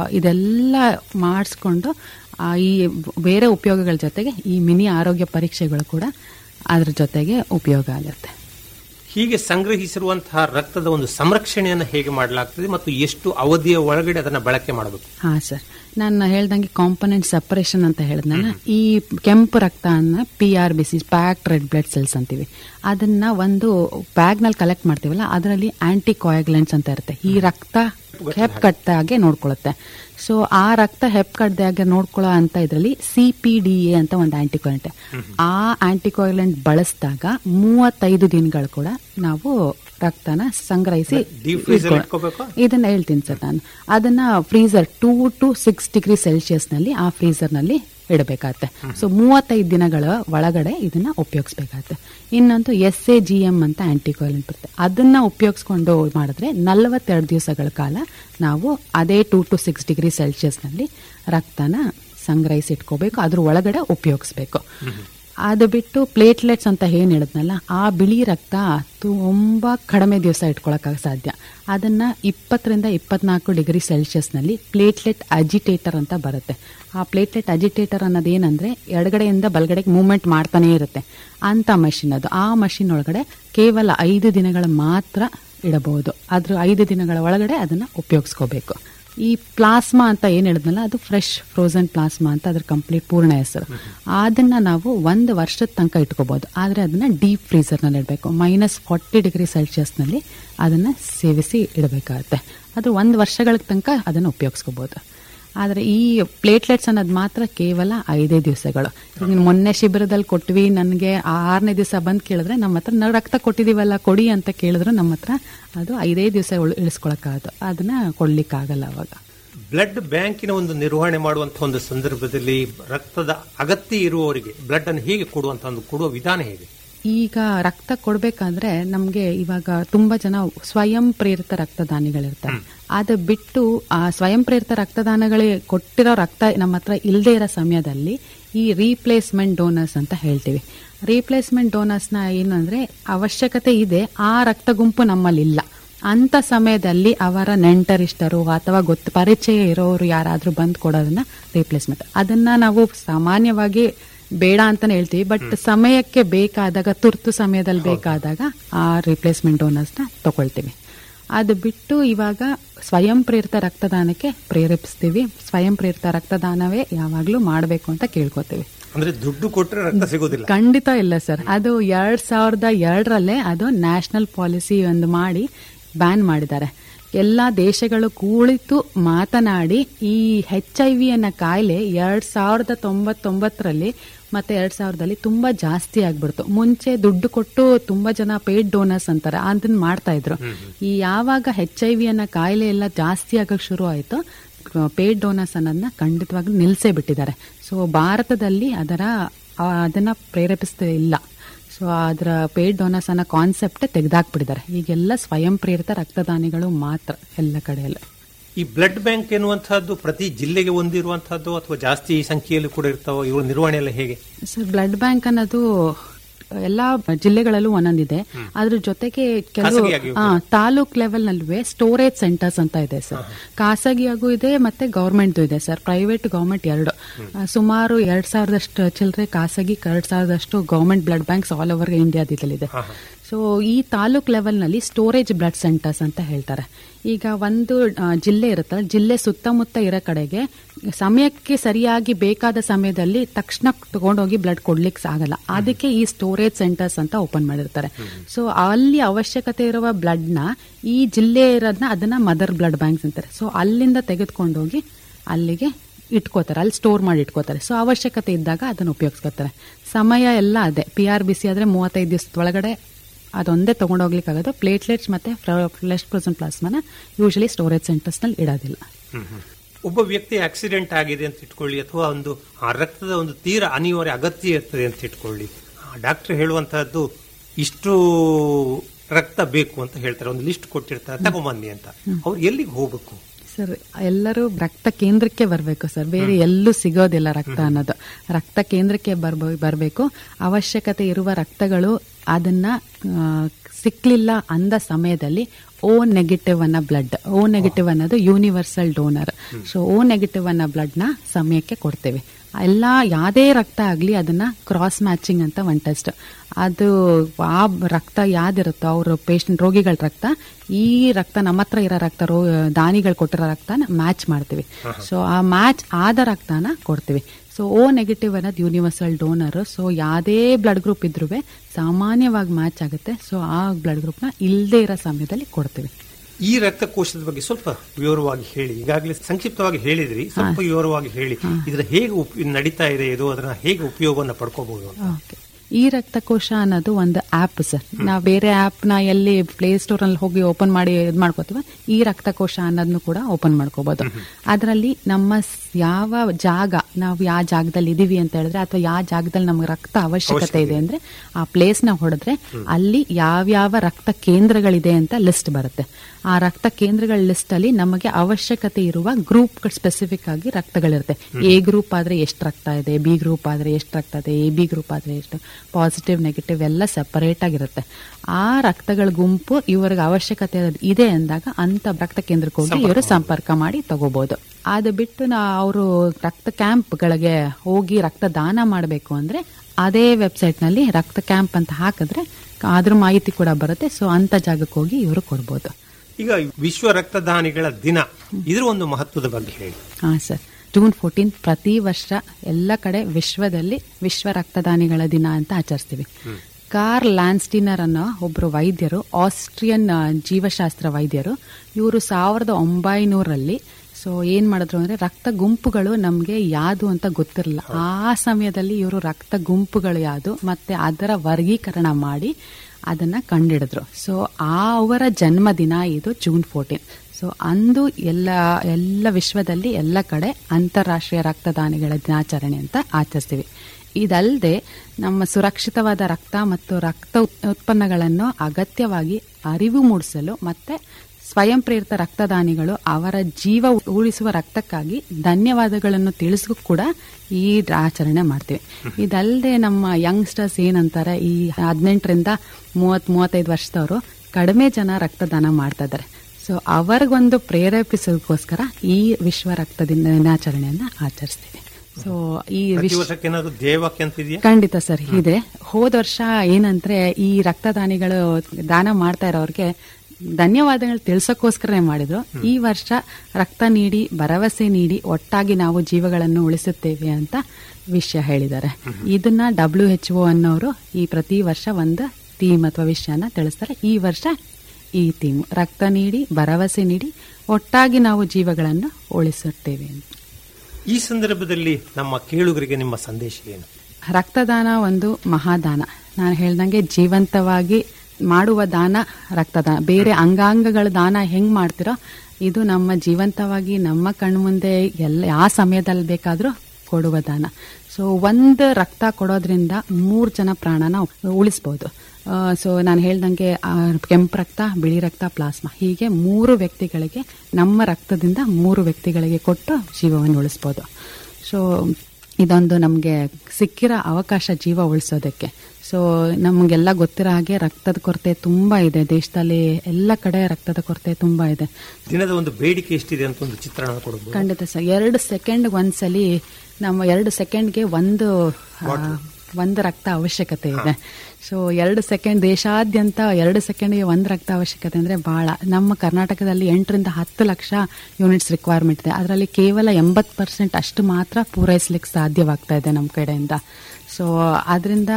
ಎಲ್ಲ ಮಾಡಿಸ್ಕೊಂಡು ಆ, ಈ ಬೇರೆ ಉಪಯೋಗಗಳ ಜೊತೆಗೆ ಈ ಮಿನಿ ಆರೋಗ್ಯ ಪರೀಕ್ಷೆಗಳು ಕೂಡ ಅದ್ರ ಜೊತೆಗೆ ಉಪಯೋಗ ಆಗುತ್ತೆ ಹೀಗೆ ಸಂಗ್ರಹಿಸಿರುವಂತಹ ರಕ್ತದ ಒಂದು ಸಂರಕ್ಷಣೆಯನ್ನು ಹೇಗೆ ಮಾಡಲಾಗ್ತದೆ ಮತ್ತು ಎಷ್ಟು ಅವಧಿಯ ಒಳಗಡೆ ಅದನ್ನ ಬಳಕೆ ಮಾಡಬೇಕು ಹಾ ಸರ್ ನಾನು ಹೇಳ್ದಂಗೆ ಕಾಂಪೊನೆಂಟ್ ಸಪರೇಷನ್ ಅಂತ ಹೇಳಿದ್ನಲ್ಲ ಈ ಕೆಂಪು ರಕ್ತ P R B C packed red blood cells ಅಂತೀವಿ ಅದನ್ನ ಒಂದು ಬ್ಯಾಗ್ ನಲ್ಲಿ ಕಲೆಕ್ಟ್ ಮಾಡ್ತೀವಲ್ಲ ಅದರಲ್ಲಿ ಆಂಟಿ ಕೋಯಾಗ್ಲೆಂಟ್ಸ್ ಅಂತ ಇರುತ್ತೆ ಈ ರಕ್ತ ಹೆಪ್ ಕಟ್ಟಾಗೆ ನೋಡ್ಕೊಳ್ಳುತ್ತೆ ಸೊ ಆ ರಕ್ತ ಹೆಪ್ ಕಟ್ಟಾಗೆ ನೋಡ್ಕೊಳ್ಳೋ ಅಂತ ಇದ್ರಲ್ಲಿ ಸಿ ಪಿ ಡಿ ಎ ಅಂತ ಒಂದು ಆಂಟಿಕೋಯಲೆಂಟ್ ಆ ಆಂಟಿಕೋಯಲೆಂಟ್ ಬಳಸಿದಾಗ ಮೂವತ್ತೈದು ದಿನಗಳು ಕೂಡ ನಾವು ರಕ್ತನ ಸಂಗ್ರಹಿಸಿ Deep freezer ಇಟ್ಕೊ- ಇಟ್ಕೋಬೇಕಾ? ಇದನ್ನ ಹೇಳ್ತೀನಿ ಸರ್ ನಾನು ಅದನ್ನ freezer two to six degree Celsius ನಲ್ಲಿ ಆ ಫ್ರೀಸರ್ ನಲ್ಲಿ ಇಡಬೇಕಾಗತ್ತೆ ಸೊ ಮೂವತ್ತೈದು ದಿನಗಳ ಒಳಗಡೆ ಇದನ್ನ ಉಪಯೋಗಿಸ್ಬೇಕಾಗತ್ತೆ ಇನ್ನೊಂದು ಎಸ್ ಎ ಜಿ ಎಂ ಅಂತ ಆಂಟಿಕೋಯಲೆಂಟ್ ಬರುತ್ತೆ ಅದನ್ನ ಉಪಯೋಗಿಸ್ಕೊಂಡು ಮಾಡಿದ್ರೆ ನಲವತ್ತೆರಡು ದಿವಸಗಳ ಕಾಲ ನಾವು ಅದೇ two to six degree Celsius ನಲ್ಲಿ ರಕ್ತನ ಸಂಗ್ರಹಿಸಿ ಇಟ್ಕೋಬೇಕು ಅದ್ರ ಒಳಗಡೆ ಉಪಯೋಗಿಸ್ಬೇಕು ಅದು ಬಿಟ್ಟು ಪ್ಲೇಟ್ಲೆಟ್ಸ್ ಅಂತ ಏನ್ ಹೇಳಿದ್ನಲ್ಲ ಆ ಬಿಳಿ ರಕ್ತ ತುಂಬಾ ಕಡಿಮೆ ದಿವಸ ಇಟ್ಕೊಳಕ್ ಸಾಧ್ಯ ಅದನ್ನ ಇಪ್ಪತ್ತರಿಂದ ಇಪ್ಪತ್ನಾಲ್ಕು ಡಿಗ್ರಿ ಸೆಲ್ಸಿಯಸ್ ನಲ್ಲಿ ಪ್ಲೇಟ್ಲೆಟ್ ಅಜಿಟೇಟರ್ ಅಂತ ಬರುತ್ತೆ ಆ ಪ್ಲೇಟ್ಲೆಟ್ ಅಜಿಟೇಟರ್ ಅನ್ನೋದು ಏನಂದ್ರೆ ಎಡಗಡೆಯಿಂದ ಬಲಗಡೆಗೆ ಮೂವ್ಮೆಂಟ್ ಮಾಡ್ತಾನೆ ಇರುತ್ತೆ ಅಂತ ಮಷಿನ್ ಅದು ಆ ಮಷಿನ್ ಒಳಗಡೆ ಕೇವಲ ಐದು ದಿನಗಳ ಮಾತ್ರ ಇಡಬಹುದು ಅದ್ರ ಐದು ದಿನಗಳ ಒಳಗಡೆ ಅದನ್ನ ಉಪಯೋಗಿಸ್ಕೋಬೇಕು ಈ ಪ್ಲಾಸ್ಮಾ ಅಂತ ಏನ್ ಹೇಳಿದ್ನಲ್ಲ ಅದು ಫ್ರೆಶ್ ಫ್ರೋಸನ್ ಪ್ಲಾಸ್ಮಾ ಅಂತ ಅದ್ರ ಕಂಪ್ಲೀಟ್ ಪೂರ್ಣ ಹೆಸರು ಅದನ್ನ ನಾವು ಒಂದು ವರ್ಷದ ತನಕ ಇಟ್ಕೋಬಹುದು ಆದ್ರೆ ಅದನ್ನ ಡೀಪ್ ಫ್ರೀಸರ್ ನಲ್ಲಿ ಇಡಬೇಕು ಮೈನಸ್ ಫಾರ್ಟಿ ಡಿಗ್ರಿ ಸೆಲ್ಸಿಯಸ್ ನಲ್ಲಿ ಅದನ್ನ ಸೇವಿಸಿ ಇಡಬೇಕಾಗತ್ತೆ ಅದು ಒಂದು ವರ್ಷಗಳ ತನಕ ಅದನ್ನ ಉಪಯೋಗಿಸ್ಕೋಬಹುದು ಆದ್ರೆ ಈ ಪ್ಲೇಟ್ಲೆಟ್ಸ್ ಅನ್ನೋದು ಮಾತ್ರ ಕೇವಲ ಐದೇ ದಿವಸಗಳು ಈಗ ಮೊನ್ನೆ ಶಿಬಿರದಲ್ಲಿ ಕೊಟ್ವಿ ನನಗೆ ಆರನೇ ದಿವಸ ಬಂದು ಕೇಳಿದ್ರೆ ನಮ್ಮ ಹತ್ರ ನಾವು ರಕ್ತ ಕೊಟ್ಟಿದೀವಲ್ಲ ಕೊಡಿ ಅಂತ ಕೇಳಿದ್ರು ನಮ್ಮ ಹತ್ರ ಅದು ಐದೇ ದಿವಸ ಇಳಿಸ್ಕೊಳಕ್ಕಾಗದು ಅದನ್ನ ಕೊಡ್ಲಿಕ್ಕಾಗಲ್ಲ ಅವಾಗ ಬ್ಲಡ್ ಬ್ಯಾಂಕಿನ ಒಂದು ನಿರ್ವಹಣೆ ಮಾಡುವಂತಹ ಒಂದು ಸಂದರ್ಭದಲ್ಲಿ ರಕ್ತದ ಅಗತ್ಯ ಇರುವವರಿಗೆ ಬ್ಲಡ್ ಅನ್ನು ಹೇಗೆ ಕೊಡುವಂತ ಒಂದು ಕೊಡುವ ವಿಧಾನ ಹೇಗೆ ಈಗ ರಕ್ತ ಕೊಡ್ಬೇಕಾದ್ರೆ ನಮ್ಗೆ ಇವಾಗ ತುಂಬಾ ಜನ ಸ್ವಯಂ ಪ್ರೇರಿತ ರಕ್ತದಾನಿಗಳಿರ್ತಾರೆ ಅದು ಬಿಟ್ಟು ಆ ಸ್ವಯಂ ಪ್ರೇರಿತ ರಕ್ತದಾನಗಳೇ ಕೊಟ್ಟಿರೋ ರಕ್ತ ನಮ್ಮ ಹತ್ರ ಇಲ್ಲದೆ ಇರೋ ಸಮಯದಲ್ಲಿ ಈ ರೀಪ್ಲೇಸ್ಮೆಂಟ್ ಡೋನರ್ಸ್ ಅಂತ ಹೇಳ್ತೀವಿ ರೀಪ್ಲೇಸ್ಮೆಂಟ್ ಡೋನರ್ಸ್ನ ಏನಂದ್ರೆ ಅವಶ್ಯಕತೆ ಇದೆ ಆ ರಕ್ತ ಗುಂಪು ನಮ್ಮಲ್ಲಿ ಇಲ್ಲ ಅಂತ ಸಮಯದಲ್ಲಿ ಅವರ ನೆಂಟರಿಷ್ಟರು ಅಥವಾ ಗೊತ್ತು ಪರಿಚಯ ಇರೋರು ಯಾರಾದ್ರೂ ಬಂದು ಕೊಡೋದನ್ನ ರೀಪ್ಲೇಸ್ಮೆಂಟ್ ಅದನ್ನ ನಾವು ಸಾಮಾನ್ಯವಾಗಿ ಬೇಡ ಅಂತಾನೆ ಹೇಳ್ತೀವಿ ಬಟ್ ಸಮಯಕ್ಕೆ ಬೇಕಾದಾಗ ತುರ್ತು ಸಮಯದಲ್ಲಿ ಬೇಕಾದಾಗ ಆ ರಿಪ್ಲೇಸ್ಮೆಂಟ್ ಡೋನರ್ಸ್ನ ತಗೊಳ್ತೀವಿ ಅದು ಬಿಟ್ಟು ಇವಾಗ ಸ್ವಯಂ ಪ್ರೇರಿತ ರಕ್ತದಾನಕ್ಕೆ ಪ್ರೇರೇಪಿಸ್ತೀವಿ ಸ್ವಯಂ ಪ್ರೇರಿತ ರಕ್ತದಾನವೇ ಯಾವಾಗ್ಲೂ ಮಾಡಬೇಕು ಅಂತ ಕೇಳ್ಕೊತೀವಿ ಅಂದ್ರೆ ದುಡ್ಡು ಕೊಟ್ಟರೆ ರಕ್ತ ಸಿಗೋದಿಲ್ಲ ಖಂಡಿತ ಇಲ್ಲ ಸರ್ ಅದು ಎರಡ್ ಸಾವಿರದ ಎರಡರಲ್ಲೇ ಅದು ನ್ಯಾಷನಲ್ ಪಾಲಿಸಿ ಒಂದು ಮಾಡಿ ಬ್ಯಾನ್ ಮಾಡಿದ್ದಾರೆ ಎಲ್ಲ ದೇಶಗಳು ಕುಳಿತು ಮಾತನಾಡಿ ಈ ಹೆಚ್ ಐ ವಿ ಅನ್ನೋ ಕಾಯಿಲೆ ಎರಡ್ ಸಾವಿರದ ತೊಂಬತ್ತೊಂಬತ್ತರಲ್ಲಿ ಮತ್ತೆ ಎರಡ್ ಸಾವಿರದಲ್ಲಿ ತುಂಬಾ ಜಾಸ್ತಿ ಆಗ್ಬಿಡ್ತು ಮುಂಚೆ ದುಡ್ಡು ಕೊಟ್ಟು ತುಂಬಾ ಜನ ಪೇಡ್ ಡೋನರ್ಸ್ ಅಂತಾರೆ ಅದನ್ನ ಮಾಡ್ತಾ ಇದ್ರು ಈ ಯಾವಾಗ ಹೆಚ್ ಐ ವಿ ಅನ್ನೋ ಕಾಯಿಲೆ ಎಲ್ಲ ಜಾಸ್ತಿ ಆಗಕ್ ಶುರು ಆಯ್ತು ಪೇಡ್ ಡೋನರ್ಸ್ ಅನ್ನೋದನ್ನ ಖಂಡಿತವಾಗ್ಲೂ ನಿಲ್ಸೇ ಬಿಟ್ಟಿದ್ದಾರೆ ಸೊ ಭಾರತದಲ್ಲಿ ಅದರ ಆ, ಅದನ್ನ ಪ್ರೇರೇಪಿಸ್ತಾ ಇಲ್ಲ ಸೊ ಅದರ ಪೇಡ್ ಡೋನರ್ಸ್ ಅನ್ನೋ ಕಾನ್ಸೆಪ್ಟ್ ತೆಗೆದಾಕ್ಬಿಟ್ಟಿದ್ದಾರೆ ಈಗೆಲ್ಲ ಸ್ವಯಂ ಪ್ರೇರಿತ ರಕ್ತದಾನಿಗಳು ಮಾತ್ರ ಎಲ್ಲ ಕಡೆಯಲ್ಲೂ ಈ ಬ್ಲಡ್ ಬ್ಯಾಂಕ್ ಎನ್ನುವಂತಹದ್ದು ಪ್ರತಿ ಜಿಲ್ಲೆಗೆ ಒಂದಿರುವಂತಹದ್ದು ಅಥವಾ ಜಾಸ್ತಿ ಸಂಖ್ಯೆಯಲ್ಲಿ ಕೂಡ ಇರ್ತಾವ ಇವುಗಳ ನಿರ್ವಹಣೆ ಎಲ್ಲ ಹೇಗೆ ಸರ್ ಬ್ಲಡ್ ಬ್ಯಾಂಕ್ ಅನ್ನೋದು ಎಲ್ಲಾ ಜಿಲ್ಲೆಗಳಲ್ಲೂ ಒಂದೊಂದಿದೆ ಅದ್ರ ಜೊತೆಗೆ ಕೆಲವು ಖಾಸಗಿಯಾಗಿ ಆ, ತಾಲೂಕ್ ಲೆವೆಲ್ ನಲ್ಲೂ ಸ್ಟೋರೇಜ್ ಸೆಂಟರ್ಸ್ ಅಂತ ಇದೆ ಸರ್ ಖಾಸಗಿಯಾಗೂ ಇದೆ ಮತ್ತೆ ಗವರ್ಮೆಂಟ್ ಇದೆ ಸರ್ ಪ್ರೈವೇಟ್ ಗವರ್ಮೆಂಟ್ ಎರಡು ಆ, ಸುಮಾರು ಎರಡ್ ಸಾವಿರದಷ್ಟು ಚಿಲ್ಲರೆ ಖಾಸಗಿ ಎರಡ್ ಸಾವಿರದಷ್ಟು government blood banks all over ಇಂಡಿಯಾದಲ್ಲಿದೆ ಸೊ ಈ ತಾಲೂಕ್ ಲೆವೆಲ್ ನಲ್ಲಿ ಸ್ಟೋರೇಜ್ ಬ್ಲಡ್ ಸೆಂಟರ್ಸ್ ಅಂತ ಹೇಳ್ತಾರೆ ಈಗ ಒಂದು ಆ, ಜಿಲ್ಲೆ ಇರುತ್ತಲ್ಲ ಜಿಲ್ಲೆ ಸುತ್ತಮುತ್ತ ಇರೋ ಕಡೆಗೆ ಸಮಯಕ್ಕೆ ಸರಿಯಾಗಿ ಬೇಕಾದ ಸಮಯದಲ್ಲಿ ತಕ್ಷಣ ತಗೊಂಡೋಗಿ ಬ್ಲಡ್ ಕೊಡ್ಲಿಕ್ಕೆ ಆಗಲ್ಲ ಅದಕ್ಕೆ ಈ ಸ್ಟೋರೇಜ್ ಸೆಂಟರ್ಸ್ ಅಂತ ಓಪನ್ ಮಾಡಿರ್ತಾರೆ ಸೊ ಅಲ್ಲಿ ಅವಶ್ಯಕತೆ ಇರುವ ಬ್ಲಡ್ ನ ಈ ಜಿಲ್ಲೆ ಇರೋದನ್ನ ಅದನ್ನ ಮದರ್ ಬ್ಲಡ್ ಬ್ಯಾಂಕ್ಸ್ ಅಂತಾರೆ ಸೊ ಅಲ್ಲಿಂದ ತೆಗೆದುಕೊಂಡೋಗಿ ಅಲ್ಲಿಗೆ ಇಟ್ಕೋತಾರೆ ಅಲ್ಲಿ ಸ್ಟೋರ್ ಮಾಡಿ ಇಟ್ಕೋತಾರೆ ಸೊ ಅವಶ್ಯಕತೆ ಇದ್ದಾಗ ಅದನ್ನು ಉಪಯೋಗಿಸ್ಕೋತಾರೆ ಸಮಯ ಎಲ್ಲ ಅದೇ ಪಿ ಆರ್ ಬಿ ಸಿ ಆದ್ರೆ ಮೂವತ್ತೈದು ದಿವಸದ ಒಳಗಡೆ ಅದೊಂದೇ ತಗೊಂಡೋಗ್ಲಿಕ್ಕಾಗೋದು ಪ್ಲೇಟ್ಲೆಟ್ಸ್ ಮತ್ತೆ ಫ್ಲೆಶ್ ಪ್ರೋಸನ್ ಪ್ಲಾಸ್ಮಾನ ಯೂಶಲಿ ಸ್ಟೋರೇಜ್ ಸೆಂಟರ್ಸ್ ನಲ್ಲಿ ಇಡೋದಿಲ್ಲ ಒಬ್ಬ ವ್ಯಕ್ತಿ ಆಕ್ಸಿಡೆಂಟ್ ಆಗಿದೆ ಅಂತ ಇಟ್ಕೊಳ್ಳಿ ಅಥವಾ ಒಂದು ಆ ರಕ್ತದ ಒಂದು ತೀರ ಅನಿವಾರ್ಯ ಅಗತ್ಯ ಇರ್ತದೆ ಅಂತ ಇಟ್ಕೊಳ್ಳಿ ಡಾಕ್ಟರ್ ಹೇಳುವಂತಹದ್ದು ಇಷ್ಟು ರಕ್ತ ಬೇಕು ಅಂತ ಹೇಳ್ತಾರೆ ಒಂದು ಲಿಸ್ಟ್ ಕೊಟ್ಟಿರ್ತಾರೆ ತಗೊಂಬನ್ನಿ ಅಂತ ಅವ್ರು ಎಲ್ಲಿಗೆ ಹೋಗ್ಬೇಕು ಸರ್ ಎಲ್ಲರೂ ರಕ್ತ ಕೇಂದ್ರಕ್ಕೆ ಬರಬೇಕು ಸರ್ ಬೇರೆ ಎಲ್ಲೂ ಸಿಗೋದಿಲ್ಲ ರಕ್ತ ಅನ್ನೋದು ರಕ್ತ ಕೇಂದ್ರಕ್ಕೆ ಬರ್ಬ ಬರಬೇಕು ಅವಶ್ಯಕತೆ ಇರುವ ರಕ್ತಗಳು ಅದನ್ನ ಆ, ಸಿಕ್ಲಿಲ್ಲ ಅಂದ ಸಮಯದಲ್ಲಿ ಓ ನೆಗೆಟಿವ್ ಅನ್ನ ಬ್ಲಡ್ ಓ ನೆಗೆಟಿವ್ ಅನ್ನೋದು universal donor so O negative ಅನ್ನ ಬ್ಲಡ್ ನ ಸಮಯಕ್ಕೆ ಕೊಡ್ತೇವೆ ಎಲ್ಲ ಯಾವುದೇ ರಕ್ತ ಆಗಲಿ ಅದನ್ನ ಕ್ರಾಸ್ ಮ್ಯಾಚಿಂಗ್ ಅಂತ ಒನ್ ಟೆಸ್ಟ್ ಅದು ಆ ರಕ್ತ ಯಾವ್ದಿರುತ್ತೋ ಅವ್ರ ಪೇಷಂಟ್ ರೋಗಿಗಳ ರಕ್ತ ಈ ರಕ್ತ ನಮ್ಮ ಹತ್ರ ಇರೋ ರಕ್ತ ರೋ ದಾನಿಗಳು ಕೊಟ್ಟಿರೋ ರಕ್ತನ ಮ್ಯಾಚ್ ಮಾಡ್ತೀವಿ ಸೊ ಆ ಮ್ಯಾಚ್ ಆದ ರಕ್ತನ ಕೊಡ್ತೀವಿ ಸೊ ಓ ನೆಗೆಟಿವ್ ಅನ್ನೋದು ಯೂನಿವರ್ಸಲ್ ಡೋನರ್ ಸೊ ಯಾವುದೇ ಬ್ಲಡ್ ಗ್ರೂಪ್ ಇದ್ರೂ ಸಾಮಾನ್ಯವಾಗಿ ಮ್ಯಾಚ್ ಆಗುತ್ತೆ ಸೊ ಆ ಬ್ಲಡ್ ಗ್ರೂಪ್ನ ಇಲ್ಲದೆ ಇರೋ ಸಮಯದಲ್ಲಿ ಕೊಡ್ತೀವಿ ಈ ರಕ್ತಕೋಶದ ಬಗ್ಗೆ ಸ್ವಲ್ಪ ವಿವರವಾಗಿ ಹೇಳಿ ಈಗಾಗಲೇ ಸಂಕ್ಷಿಪ್ತವಾಗಿ ಹೇಳಿದ್ರಿ ಸ್ವಲ್ಪ ವಿವರವಾಗಿ ಹೇಳಿ ಇದರ ಹೇಗೆ ಉಪ್- ನಡೀತಾ ಇದೆ ಇದು ಅದನ್ನ ಹೇಗೆ ಉಪಯೋಗವನ್ನು ಪಡ್ಕೋಬಹುದು ಅಂತ ಓಕೆ ಈ ರಕ್ತಕೋಶ ಅನ್ನೋದು ಒಂದು ಆಪ್ ಸರ್ ನಾವು ಬೇರೆ ಆಪ್ ನ ಎಲ್ಲಿ ಪ್ಲೇ ಸ್ಟೋರ್ ಅಲ್ಲಿ ಹೋಗಿ ಓಪನ್ ಮಾಡಿ ಇದು ಮಾಡ್ಕೋತೀವ ಈ ರಕ್ತಕೋಶ ಅನ್ನೋದನ್ನು ಕೂಡ ಓಪನ್ ಮಾಡ್ಕೋಬಹುದು ಅದರಲ್ಲಿ ನಮ್ಮ ಸ್- ಯಾವ ಜಾಗ ನಾವು ಯಾವ ಜಾಗದಲ್ಲಿ ಇದೀವಿ ಅಂತ ಹೇಳಿದ್ರೆ ಅಥವಾ ಯಾವ ಜಾಗದಲ್ಲಿ ನಮ್ಗೆ ರಕ್ತ ಅವಶ್ಯಕತೆ ಇದೆ ಅಂದ್ರೆ ಆ ಪ್ಲೇಸ್ ನ ಹೊಡೆದ್ರೆ ಅಲ್ಲಿ ಯಾವ್ಯಾವ ರಕ್ತ ಕೇಂದ್ರಗಳಿದೆ ಅಂತ ಲಿಸ್ಟ್ ಬರುತ್ತೆ ಆ ರಕ್ತ ಕೇಂದ್ರಗಳ ಲಿಸ್ಟ್ ಅಲ್ಲಿ ನಮಗೆ ಅವಶ್ಯಕತೆ ಇರುವ ಗ್ರೂಪ್ ಸ್ಪೆಸಿಫಿಕ್ ಆಗಿ ರಕ್ತಗಳಿರುತ್ತೆ ಎ ಗ್ರೂಪ್ ಆದ್ರೆ ಎಷ್ಟು ರಕ್ತ ಇದೆ ಬಿ ಗ್ರೂಪ್ ಆದ್ರೆ ಎಷ್ಟು ರಕ್ತ ಇದೆ ಎ ಬಿ ಗ್ರೂಪ್ ಆದ್ರೆ ಎಷ್ಟು ಪಾಸಿಟಿವ್ ನೆಗೆಟಿವ್ ಎಲ್ಲ ಸಪರೇಟ್ ಆಗಿರುತ್ತೆ ಆ ರಕ್ತಗಳ ಗುಂಪು ಇವರಿಗೆ ಅವಶ್ಯಕತೆ ಇದೆ ಅಂದಾಗ ಅಂತ ರಕ್ತ ಕೇಂದ್ರಕ್ಕೆ ಹೋಗಿ ಇವರು ಸಂಪರ್ಕ ಮಾಡಿ ತಗೋಬಹುದು ಅದು ಬಿಟ್ಟು ನಾ ಅವರು ರಕ್ತ ಕ್ಯಾಂಪ್ಗಳಿಗೆ ಹೋಗಿ ರಕ್ತ ದಾನ ಮಾಡಬೇಕು ಅಂದ್ರೆ ಅದೇ ವೆಬ್ಸೈಟ್ ನಲ್ಲಿ ರಕ್ತ ಕ್ಯಾಂಪ್ ಅಂತ ಹಾಕಿದ್ರೆ ಅದ್ರ ಮಾಹಿತಿ ಕೂಡ ಬರುತ್ತೆ ಸೊ ಅಂತ ಜಾಗಕ್ಕೆ ಹೋಗಿ ಇವರು ಕೊಡ್ಬೋದು ಈಗ ವಿಶ್ವ ರಕ್ತದಾನಿಗಳ ದಿನ ಇದರ ಒಂದು ಮಹತ್ವದ ಬಗ್ಗೆ ಹೇಳಿ ಹಾ ಸರ್ ಜೂನ್ ಫೋರ್ಟೀನ್ ಪ್ರತಿ ವರ್ಷ ಎಲ್ಲ ಕಡೆ ವಿಶ್ವದಲ್ಲಿ ವಿಶ್ವ ರಕ್ತದಾನಿಗಳ ದಿನ ಅಂತ ಆಚರಿಸ್ತೀವಿ ಕಾರ್ ಲ್ಯಾನ್ಸ್ಟಿನರ್ ಅನ್ನೋ ಒಬ್ರು ವೈದ್ಯರು ಆಸ್ಟ್ರಿಯನ್ ಆ, ಜೀವಶಾಸ್ತ್ರ ವೈದ್ಯರು ಇವರು ಸಾವಿರದ ಒಂಬೈನೂರಲ್ಲಿ ಸೊ ಏನ್ ಮಾಡಿದ್ರು ಅಂದ್ರೆ ರಕ್ತ ಗುಂಪುಗಳು ನಮ್ಗೆ ಯಾವುದು ಅಂತ ಗೊತ್ತಿರಲಿಲ್ಲ ಆ ಸಮಯದಲ್ಲಿ ಇವರು ರಕ್ತ ಗುಂಪುಗಳು ಯಾವುದು ಮತ್ತೆ ಅದರ ವರ್ಗೀಕರಣ ಮಾಡಿ ಅದನ್ನ ಕಂಡಿಡಿದ್ರು ಸೊ ಆ ಅವರ ಜನ್ಮದಿನ ಇದು ಜೂನ್ ಫೋರ್ಟೀನ್ ಸೊ ಅಂದು ಎಲ್ಲ ಎಲ್ಲ ವಿಶ್ವದಲ್ಲಿ ಎಲ್ಲ ಕಡೆ ಅಂತಾರಾಷ್ಟ್ರೀಯ ರಕ್ತದಾನಿಗಳ ದಿನಾಚರಣೆ ಅಂತ ಆಚರಿಸ್ತೀವಿ ಇದಲ್ಲದೆ ನಮ್ಮ ಸುರಕ್ಷಿತವಾದ ರಕ್ತ ಮತ್ತು ರಕ್ತ ಉತ್- ಉತ್ಪನ್ನಗಳನ್ನು ಅಗತ್ಯವಾಗಿ ಅರಿವು ಮೂಡಿಸಲು ಮತ್ತೆ ಸ್ವಯಂ ಪ್ರೇರಿತ ರಕ್ತದಾನಿಗಳು ಅವರ ಜೀವ ಉಳಿಸುವ ರಕ್ತಕ್ಕಾಗಿ ಧನ್ಯವಾದಗಳನ್ನು ತಿಳಿಸಲು ಕೂಡ ಈ ಆಚರಣೆ ಮಾಡ್ತೀವಿ ಇದಲ್ಲದೆ ನಮ್ಮ ಯಂಗ್ಸ್ಟರ್ಸ್ ಏನಂತಾರೆ ಈ ಹದಿನೆಂಟರಿಂದ ಮೂವತ್ ಮೂವತ್ತೈದು ವರ್ಷದವರು ಕಡಿಮೆ ಜನ ರಕ್ತದಾನ ಮಾಡ್ತಾ ಇದ್ದಾರೆ ಸೊ ಅವರಿಗೊಂದು ಪ್ರೇರೇಪಿಸೋದಕ್ಕೋಸ್ಕರ ಈ ವಿಶ್ವ ರಕ್ತ ದಿನ- ದಿನಾಚರಣೆಯನ್ನ ಆಚರಿಸ್ತೀವಿ ಸೊ ಈ ಪ್ರತಿ ವಿಶ್ವ ವರ್ಷಕ್ಕೆ ಏನಾದ್ರು ಧ್ಯೇಯವಾಕ್ಯ ಅಂತ ಇದೆಯಾ ಖಂಡಿತ ಸರ್ ಇದೆ ಹೋದ ವರ್ಷ ಏನಂದ್ರೆ ಈ ರಕ್ತದಾನಿಗಳು ದಾನ ಮಾಡ್ತಾ ಇರೋರಿಗೆ ಧನ್ಯವಾದಗಳು ತಿಳಿಸೋಕ್ಕೋಸ್ಕರನೇ ಮಾಡಿದ್ರು ಈ ವರ್ಷ ರಕ್ತ ನೀಡಿ ಭರವಸೆ ನೀಡಿ ಒಟ್ಟಾಗಿ ನಾವು ಜೀವಗಳನ್ನು ಉಳಿಸುತ್ತೇವೆ ಅಂತ ವಿಷಯ ಹೇಳಿದ್ದಾರೆ ಇದನ್ನ ಡಬ್ಲ್ಯೂ ಎಚ್ ಒ ಅನ್ನೋರು ಈ ಪ್ರತಿ ವರ್ಷ ಒಂದು ಥೀಮ್ ಅಥವಾ ವಿಷಯನ ತಿಳಿಸ್ತಾರೆ ಈ ವರ್ಷ ಈ ಥೀಮ್ ರಕ್ತ ನೀಡಿ ಭರವಸೆ ನೀಡಿ ಒಟ್ಟಾಗಿ ನಾವು ಜೀವಗಳನ್ನು ಉಳಿಸುತ್ತೇವೆ ಅಂತ ಈ ಸಂದರ್ಭದಲ್ಲಿ ನಮ್ಮ ಕೇಳುಗರಿಗೆ ನಿಮ್ಮ ಸಂದೇಶ ಏನು ರಕ್ತದಾನ ಒಂದು ಮಹಾದಾನ ನಾನು ಹೇಳ್ದಂಗೆ ಜೀವಂತವಾಗಿ ಮಾಡುವ ದಾನ ರಕ್ತದಾನ ಬೇರೆ ಅಂಗಾಂಗಗಳ ದಾನ ಹೆಂಗ್ ಮಾಡ್ತಿರೋ ಇದು ನಮ್ಮ ಜೀವಂತವಾಗಿ ನಮ್ಮ ಕಣ್ಮುಂದೆ ಎಲ್ಲ ಯಾವ ಸಮಯದಲ್ಲಿ ಬೇಕಾದ್ರೂ ಕೊಡುವ ದಾನ ಸೊ ಒಂದು ರಕ್ತ ಕೊಡೋದ್ರಿಂದ ಮೂರು ಜನ ಪ್ರಾಣನ ಉಳಿಸ್ಬೋದು ಸೊ ನಾನು ಹೇಳ್ದಂಗೆ ಆ, ಕೆಂಪು ರಕ್ತ ಬಿಳಿ ರಕ್ತ ಪ್ಲಾಸ್ಮಾ ಹೀಗೆ ಮೂರು ವ್ಯಕ್ತಿಗಳಿಗೆ ನಮ್ಮ ರಕ್ತದಿಂದ ಮೂರು ವ್ಯಕ್ತಿಗಳಿಗೆ ಕೊಟ್ಟು ಜೀವವನ್ನು ಉಳಿಸ್ಬೋದು ಸೊ ಇದೊಂದು ನಮಗೆ ಸಿಕ್ಕಿರೋ ಅವಕಾಶ ಜೀವ ಉಳಿಸೋದಕ್ಕೆ ಸೊ ನಮಗೆಲ್ಲ ಗೊತ್ತಿರೋ ಹಾಗೆ ರಕ್ತದ ಕೊರತೆ ತುಂಬಾ ಇದೆ ದೇಶದಲ್ಲಿ ಎಲ್ಲ ಕಡೆ ರಕ್ತದ ಕೊರತೆ ತುಂಬಾ ಇದೆ ದಿನದ ಒಂದು ಬೇಡಿಕೆ ಎಷ್ಟಿದೆ ಅಂತ ಒಂದು ಚಿತ್ರಣ ಕೊಡಬಹುದು ಖಂಡಿತ ಸರ್ ಎರಡು ಸೆಕೆಂಡ್ ಒಂದ್ಸಲಿ ನಮ್ಮ ಎರಡು ಸೆಕೆಂಡ್ಗೆ ಒಂದು ಆ, ಒಂದು ರಕ್ತ ಅವಶ್ಯಕತೆ ಇದೆ ಸೊ ಎರಡು ಸೆಕೆಂಡ್ ದೇಶಾದ್ಯಂತ ಎರಡು ಸೆಕೆಂಡ್ಗೆ ಒಂದು ರಕ್ತ ಅವಶ್ಯಕತೆ ಅಂದ್ರೆ ಬಹಳ ನಮ್ಮ ಕರ್ನಾಟಕದಲ್ಲಿ ಎಂಟರಿಂದ ಹತ್ತು ಲಕ್ಷ ಯೂನಿಟ್ಸ್ ರಿಕ್ವೈರ್ಮೆಂಟ್ ಇದೆ ಅದರಲ್ಲಿ ಕೇವಲ ಎಂಬತ್ತು ಪರ್ಸೆಂಟ್ ಅಷ್ಟು ಮಾತ್ರ ಪೂರೈಸಲಿಕ್ಕೆ ಸಾಧ್ಯವಾಗ್ತಾ ಇದೆ ನಮ್ಮ ಕಡೆಯಿಂದ ಸೊ ಅದರಿಂದ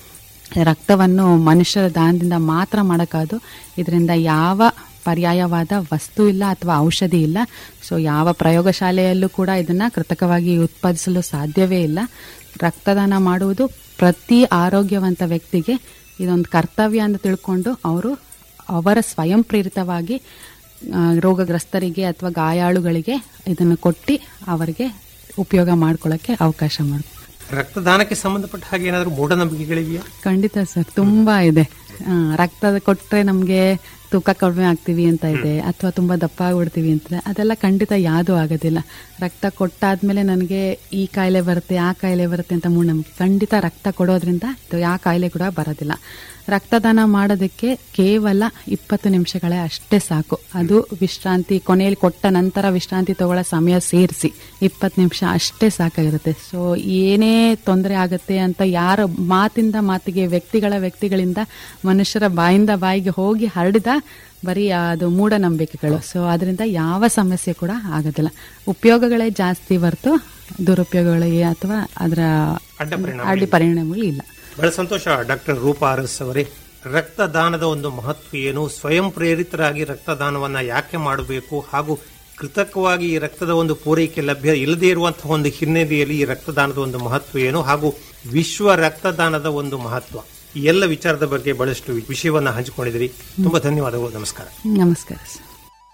ರಕ್ತವನ್ನು ಮನುಷ್ಯರ ದಾನದಿಂದ ಮಾತ್ರ ಮಾಡೋಕ್ಕಾದು ಇದರಿಂದ ಯಾವ ಪರ್ಯಾಯವಾದ ವಸ್ತು ಇಲ್ಲ ಅಥವಾ ಔಷಧಿ ಇಲ್ಲ ಸೊ ಯಾವ ಪ್ರಯೋಗಶಾಲೆಯಲ್ಲೂ ಕೂಡ ಇದನ್ನ ಕೃತಕವಾಗಿ ಉತ್ಪಾದಿಸಲು ಸಾಧ್ಯವೇ ಇಲ್ಲ ರಕ್ತದಾನ ಮಾಡುವುದು ಪ್ರತಿ ಆರೋಗ್ಯವಂತ ವ್ಯಕ್ತಿಗೆ ಇದೊಂದು ಕರ್ತವ್ಯ ಅಂತ ತಿಳ್ಕೊಂಡು ಅವರು ಅವರ ಸ್ವಯಂ ಪ್ರೇರಿತವಾಗಿ ಆ, ರೋಗಗ್ರಸ್ತರಿಗೆ ಅಥವಾ ಗಾಯಾಳುಗಳಿಗೆ ಇದನ್ನು ಕೊಟ್ಟು ಅವರಿಗೆ ಉಪಯೋಗ ಮಾಡ್ಕೊಳ್ಳೋಕ್ಕೆ ಅವಕಾಶ ಮಾಡಿ ರಕ್ತದಾನಕ್ಕೆ ಸಂಬಂಧಪಟ್ಟ ಹಾಗೆ ಏನಾದರೂ ಮೂಢನಂಬಿಕೆಗಳಿವೆಯಾ ಖಂಡಿತ ಸರ್ ತುಂಬಾ ಇದೆ ಆ, ರಕ್ತ ಕೊಟ್ರೆ ನಮ್ಗೆ ತೂಕ ಕಡಿಮೆ ಆಗ್ತೀವಿ ಅಂತ ಇದೆ ಅಥವಾ ತುಂಬಾ ದಪ್ಪ ಆಗ್ಬಿಡ್ತೀವಿ ಅಂತ ಅದೆಲ್ಲ ಖಂಡಿತ ಯಾವುದು ಆಗೋದಿಲ್ಲ ರಕ್ತ ಕೊಟ್ಟಾದ್ಮೇಲೆ ನನಗೆ ಈ ಕಾಯಿಲೆ ಬರುತ್ತೆ ಆ ಕಾಯಿಲೆ ಬರುತ್ತೆ ಅಂತ ಮೂಢನಂಬಿಕೆ ಖಂಡಿತ ರಕ್ತ ಕೊಡೋದ್ರಿಂದ ಇದು ಯಾವ ಕಾಯಿಲೆ ಕೂಡ ಬರೋದಿಲ್ಲ ರಕ್ತದಾನ ಮಾಡೋದಕ್ಕೆ ಕೇವಲ ಇಪ್ಪತ್ತು ನಿಮಿಷಗಳೇ ಅಷ್ಟೇ ಸಾಕು ಅದು ವಿಶ್ರಾಂತಿ ಕೊನೆಯಲ್ಲಿ ಕೊಟ್ಟ ನಂತರ ವಿಶ್ರಾಂತಿ ತಗೊಳ್ಳೋ ಸಮಯ ಸೇರಿಸಿ ಇಪ್ಪತ್ತು ನಿಮಿಷ ಅಷ್ಟೇ ಸಾಕಾಗಿರುತ್ತೆ ಸೊ ಏನೇ ತೊಂದರೆ ಆಗುತ್ತೆ ಅಂತ ಯಾರ ಮಾತಿಂದ ಮಾತಿಗೆ ವ್ಯಕ್ತಿಗಳ ವ್ಯಕ್ತಿಗಳಿಂದ ಮನುಷ್ಯರ ಬಾಯಿಂದ ಬಾಯಿಗೆ ಹೋಗಿ ಹರಡಿದ ಬರೀ ಅದು ಮೂಢನಂಬಿಕೆಗಳು ಸೊ ಅದರಿಂದ ಯಾವ ಸಮಸ್ಯೆ ಕೂಡ ಆಗೋದಿಲ್ಲ ಉಪಯೋಗಗಳೇ ಜಾಸ್ತಿ ಹೊರತು ದುರುಪಯೋಗಗಳಿಗೆ ಅಥವಾ ಅದರ ಅಡ್ಡ ಪರಿಣಾಮ ಅಡ್ಡಿ ಪರಿಣಾಮಗಳು ಇಲ್ಲ ಬಹಳ ಸಂತೋಷ ಡಾಕ್ಟರ್ ರೂಪಾ ಅರಸ್ ಅವರೇ ರಕ್ತದಾನದ ಒಂದು ಮಹತ್ವ ಏನು ಸ್ವಯಂ ಪ್ರೇರಿತರಾಗಿ ರಕ್ತದಾನವನ್ನ ಯಾಕೆ ಮಾಡಬೇಕು ಹಾಗೂ ಕೃತಕವಾಗಿ ಈ ರಕ್ತದ ಒಂದು ಪೂರೈಕೆ ಲಭ್ಯ ಇಲ್ಲದೇ ಇರುವಂತಹ ಒಂದು ಹಿನ್ನೆಲೆಯಲ್ಲಿ ಈ ರಕ್ತದಾನದ ಒಂದು ಮಹತ್ವ ಏನು ಹಾಗೂ ವಿಶ್ವ ರಕ್ತದಾನದ ಒಂದು ಮಹತ್ವ ಈ ಎಲ್ಲ ವಿಚಾರದ ಬಗ್ಗೆ ಬಹಳಷ್ಟು ವಿಷಯವನ್ನ ಹಂಚಿಕೊಂಡಿದ್ದೀರಿ ತುಂಬಾ ಧನ್ಯವಾದಗಳು ನಮಸ್ಕಾರ ನಮಸ್ಕಾರ ಸರ್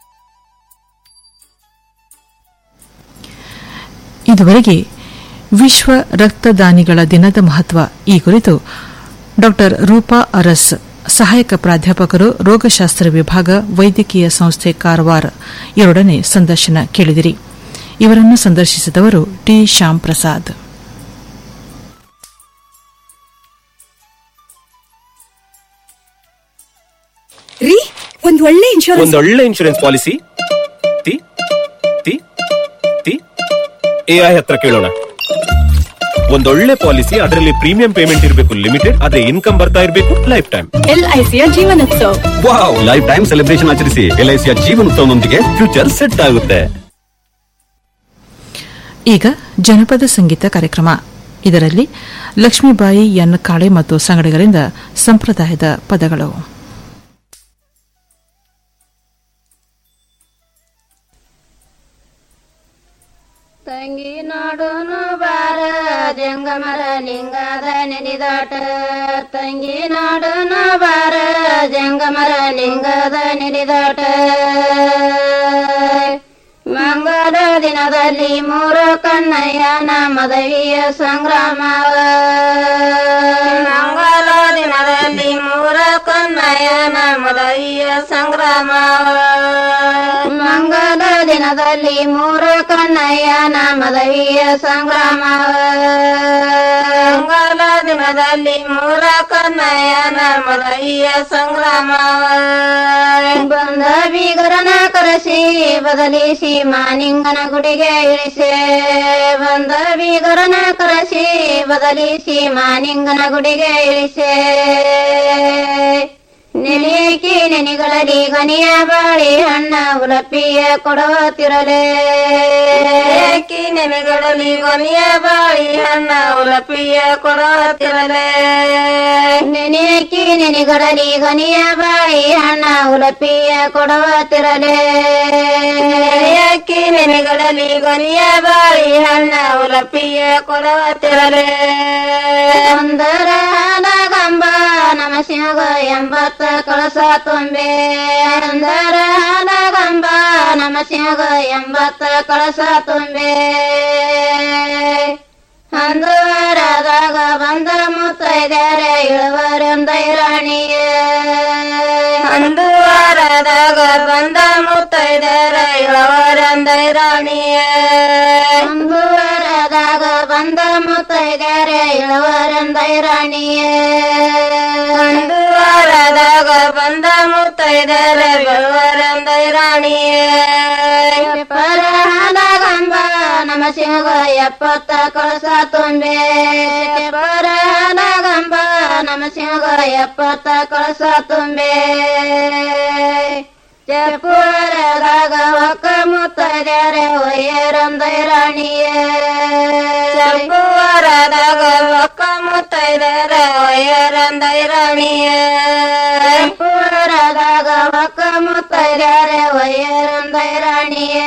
ಇದುವರೆಗೆ ವಿಶ್ವ ರಕ್ತದಾನಿಗಳ ದಿನದ ಮಹತ್ವ ಈ ಕುರಿತು ಡಾಕ್ಟರ್ ರೂಪಾ ಅರಸ್ ಸಹಾಯಕ ಪ್ರಾಧ್ಯಾಪಕರು ರೋಗಶಾಸ್ತ್ರ ವಿಭಾಗ ವೈದ್ಯಕೀಯ ಸಂಸ್ಥೆ ಕಾರವಾರ ಇವರೊಡನೆ ಸಂದರ್ಶನ ಕೇಳಿದಿರಿ ಇವರನ್ನು ಸಂದರ್ಶಿಸಿದವರು ಟಿ ಶ್ಯಾಮ್ ಪ್ರಸಾದ್ ರೀ ಒಂದ್ ಒಳ್ಳೆ ಇನ್ಶೂರೆನ್ಸ್ ಒಂದೊಳ್ಳೆ ಇನ್ಶೂರೆನ್ಸ್ ಪಾಲಿಸಿ ತಿ ತಿ ತಿ ಎಐ ಹತ್ರ ಕೇಳೋಣ ಒಂದೊಳ್ಳೆ ಪಾಲಿಸಿ ಅದರಲ್ಲಿ ಪ್ರೀಮಿಯಂ ಪೇಮೆಂಟ್ ಇರಬೇಕು ಲಿಮಿಟೆಡ್ ಅದೇ ಇನ್ಕಮ್ ಬರ್ತಾ ಇರಬೇಕು ಲೈಫ್ ಟೈಮ್ ಎಲ್ಐಸಿಯ ಜೀವನೋತ್ಸವ ವಾವ್ ಲೈಫ್ ಟೈಮ್ ಸೆಲೆಬ್ರೇಷನ್ ಆಚರಿಸಿ ಎಲ್ಐಸಿಯ ಜೀವನೋತ್ಸವನೊಂದಿಗೆ ಫ್ಯೂಚರ್ ಸೆಟ್ ಆಗುತ್ತೆ ಈಗ ಜನಪದ ಸಂಗೀತ ಕಾರ್ಯಕ್ರಮ ಇದರಲ್ಲಿ ಲಕ್ಷ್ಮೀಬಾಯಿ ಎನ್ ಕಾಳೆ ಮತ್ತು ಸಂಗಡಿಗರಿಂದ ಸಂಪ್ರದಾಯದ ಪದಗಳು ತಂಗಿ ನೋಡುನು ಬಾರ ಜಂಗಮರ ಲಿಂಗದ ನೆಲಿದಾಟ ತಂಗಿ ನೋಡುನು ಬಾರ ಜಂಗಮರ ಲಿಂಗದ ನೆಲಿದಾಟ ಮಂಗಲ ದಿನದಲ್ಲಿ ಮೂರು ಕಣ್ಣಯ್ಯನ ಮದವಿಯ ಸಂಗ್ರಾಮ ಮಂಗಲ ದಿನದಲ್ಲಿ ಮೂರ ಕಣ್ಣಯ್ಯನ ಮದವಿಯ ಸಂಗ್ರಾಮ ಮಂಗಲ ದಿನದಲ್ಲಿ ಮೂರ ಕಣ್ಣಯ್ಯನ ಮದವಿಯ ಸಂಗ್ರಾಮ ಮಂಗಲ ದಿನದಲ್ಲಿ ಮೂರ ಕಣ್ಣಯ್ಯನ ಮದವಿಯ ಸಂಗ್ರಾಮ ಬಂದ ಬೀಗರನ ಕರೆಸಿ ಬದಲಿಸಿ ಮಾನಿಂಗನ ಗುಡಿಗೆ ಇಳಿಸೆ ಬಂದ ಬೀಗರನ ಕರೆಸಿ ಬದಲಿಸಿ ಮಾನಿಂಗನ ಗುಡಿಗೆ ಇಳಿಸೆ ನೆನೆಯಕಿ ನೆನೆಗಳಲ್ಲಿ ಗನಿಯ ಬಾಳಿ ಹಣ್ಣ ಉಲಪಿಯ ಕೊಡುತ್ತಿರಲೇ ನೆನೆಯಕಿ ನೆನೆಗಳಲ್ಲಿ ಗನಿಯ ಬಾಳಿ ಹಣ್ಣ ಉಲಪಿಯ ಕೊಡುತ್ತಿರಲೇ ನೆನೆಯಕಿ ನೆನೆಗಳಲ್ಲಿ ಗನಿಯ ಬಾಳಿ ಹಣ್ಣ ಉಲಪಿಯ ಕೊಡುತ್ತಿರಲೇ ನೆನೆಯಕಿ ನೆನೆಗಳಲ್ಲಿ ಗನಿಯ ಬಾಳಿ ಹಣ್ಣ ಉಲಪಿಯ ಕೊಡುತ್ತಿರಲೇ ಒಂದರ ಗಂಬ ನಮ ಸಿಂಹ ಎಂಬತ್ತ ಕಳಸ ತುಂಬೆ ಅಂದರ ಗಂಬ ನಮ ಸಿಂಹ ಎಂಬತ್ತ ಕಳಸ ತುಂಬೆ ಅಂದುವರದಾಗ ಬಂದ ಮುತ್ತೈದ್ಯಾರೆ ಇಳುವರೆಂದೈ ರಾಣಿಯ ಅಂದುವರದಾಗ ಬಂದ ಮುತ್ತೈದ್ಯಾರ ಇಳುವರೆಂದೈ ರಾಣಿಯ ಅಂದುವರದಾಗ ಬಂದ ಮುತ್ತೈದ್ಯಾರೆ ಇಳುವರೆಂದೈ ರಾಣಿಯ ಅಂದುವರದಾಗ ಬಂದ ಮುತ್ತೈದ್ಯಾರ ಇಳುವರೆಂದೈ ರಾಣಿಯ ಪರಹನ ಗಂಬ ನಮ ಸಿಂಹ ಎಪ್ಪತ್ತ ಕಳಸ ತುಂಬೆ ಪರಹನ ಗಂಬ ನಮ ಸಿಂಹ ಎಪ್ಪತ್ತ ಕಳಸ ತುಂಬೆ ಚಪುರದಾಗ ಒಕ್ಕ ಮುತ್ತದ್ಯಾರೆ ಒಯ್ಯರಂದೈ ರಾಣಿಯ ಚಪುರದಾಗ ಒಕ್ಕ ಮುತ್ತೈದರೆ ಒಯ್ಯರಂದೈ ರಾಣಿಯ ಚಪುರದಾಗ ಒಕ್ಕ ಮುತ್ತೈದರೆ ಒಯ್ಯರಂದೈ ರಾಣಿಯ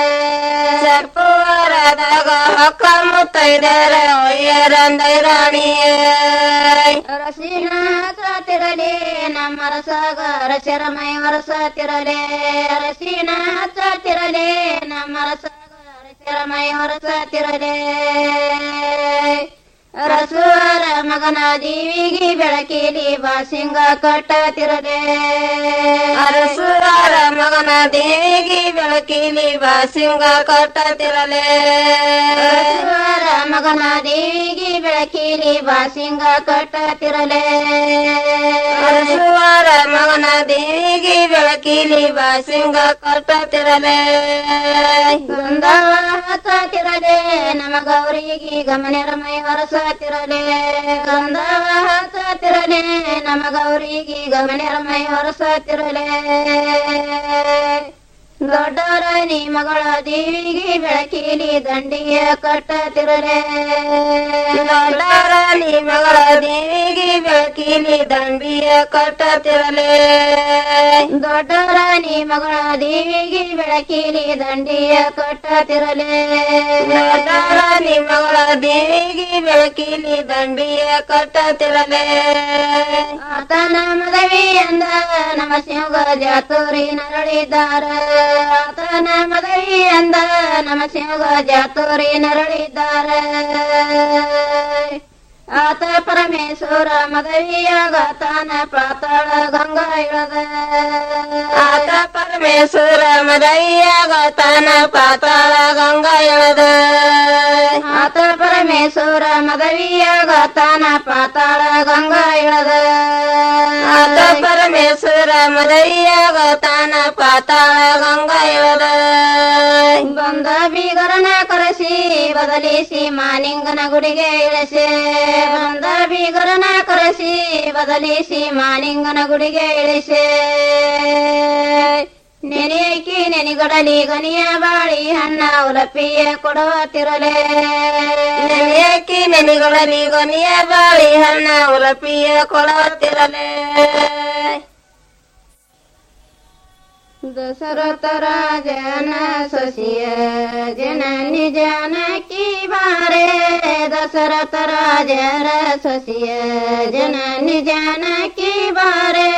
ಸರ್ಪುರದಾಗ ಒಕ್ಕ ಮುತ್ತೈದರೆ ಒಯ್ಯರಂದೈ ರಾಣಿಯ ರಸಿನ ಹಚ್ಚತಿರಲಿ ನಮ್ಮ ರಸಗ ರಸರಮೈ ವರಸತಿರಲೆ ರಸಿನ ಹಚ್ಚತಿರಲಿ ನಮ್ಮ ರಸಗ ರಸರಮೈ ವರಸತಿರಲೆ ರಸುವರ ಮಗನ ದೇವಿಗೆ ಬೆಳಕಿಲಿ ಬಾಸಿಂಗ ಕಟ್ಟತಿರದೆ ಅರಸುವರ ಮಗನ ದೇವಿಗೆ ಬೆಳಕಿಲಿ ಬಾಸಿಂಗ ಕಟ್ಟತಿರಲೆ ಅರಸುವರ ಮಗನ ದೇವಿಗೆ ಬೆಳಕಿಲಿ ಬಾಸಿಂಗ ಕಟ್ಟತಿರಲೆ ಅರಸುವರ ಮಗನ ದೇವಿಗೆ ಬೆಳಕಿಲಿ ಬಾಸಿಂಗ ಕಟ್ಟತಿರಲೆ ಗಂಧವ ಹತ್ತತಿರಲೆ ನಮ ಗೌರಿಗೆ ಗಮನೆರ ಮೈ ಹೊರಸತಿರಲೆ ಗಂಧವ ಹತ್ತತಿರಲೆ ನಮ ಗೌರಿಗೆ ಗಮನೆರ ಮೈ ಹೊರಸತಿರಲೆ ದೊಡ್ಡರ ನೀ ಮಗಳ ದೇವಿಗೆ ಬೆಳಕಿಲಿ ದಂಡಿಯ ಕಟ್ಟತಿರಲೆ ದೊಡ್ಡರ ನೀ ಮಗಳ ದೇವಿಗೆ ಬೆಳಕಿಲಿ ದಂಡಿಯ ಕಟ್ಟತಿರಲೆ ದೊಡ್ಡರ ನೀ ಮಗಳ ದೇವಿಗೆ ಬೆಳಕಿಲಿ ದಂಡಿಯ ಕಟ್ಟತಿರಲೆ ದೊಡ್ಡರ ನೀ ಮಗಳ ದೇವಿಗೆ ಬೆಳಕಿಲಿ ದಂಡಿಯ ಕಟ್ಟತಿರಲೆ ಆತನ ಮದವಿ ಅಂದ ನಮ್ಮ ಶಿವಗ ಜಾತೂರಿ ನರಳಿದಾರ ಆತನ ಮದವಿ ಅಂದ ನಮ್ಮ ಶಿವಗ ಜಾತೂರಿ ನರಳಿದಾರ ಆತ ಪರಮೇಶ್ವರ ಮದವಿಯಾಗ ತಾನ ಪಾತಾಳ ಗಂಗಾ ಇಳದ ಆತ ಪರಮೇಶ್ವರ ಮದವಿಯಾಗ ತಾನ ಪಾತಾಳ ಗಂಗಾ ಇಳದ ಆತ ಪರಮೇಶ್ವರ ಮದವಿಯಾಗ ತಾನ ಪಾತಾಳ ಗಂಗಾ ಇಳದ ಆತ ಪರಮೇಶ್ವರ ಮದವಿಯಾಗ ತಾನ ಪಾತಾಳ ಗಂಗಾ ಇಳದ ಬಂದ ಬೀಗರನ ಕರೆಸಿ ಬದಲಿಸಿ ಮಾನಿಂಗನ ಗುಡಿಗೆ ಇಳಿಸಿ ಬಂದ ಬೀಗರನ ಕರೆಸಿ ಬದಲಿಸಿ ಮಾನಿಂಗನ ಗುಡಿಗೆ ಇಳಿಸಿ ನೆನೆಯಕಿ ನೆನಿಗಡಲಿ ಗನಿಯ ಬಾಳಿ ಹಣ್ಣ ಉಲಪಿಯ ಕೊಡುವ ತಿರಲೆ ನೆನೆಯಕಿ ನೆನಿಗಡಲಿ ಗನಿಯ ಬಾಳಿ ಹಣ್ಣ ಉಲಪಿಯ ಕೊಡುವ ತಿರಲೆ ದಶರಥ ರಾಜನ ಸೊಸಿಯ ಜನನಿ ಜಾನಕಿ ಬಾರೆ ದಶರಥ ರಾಜರ ಸೊಸಿಯ ಜನನಿ ಜಾನಕಿ ಬಾರೆ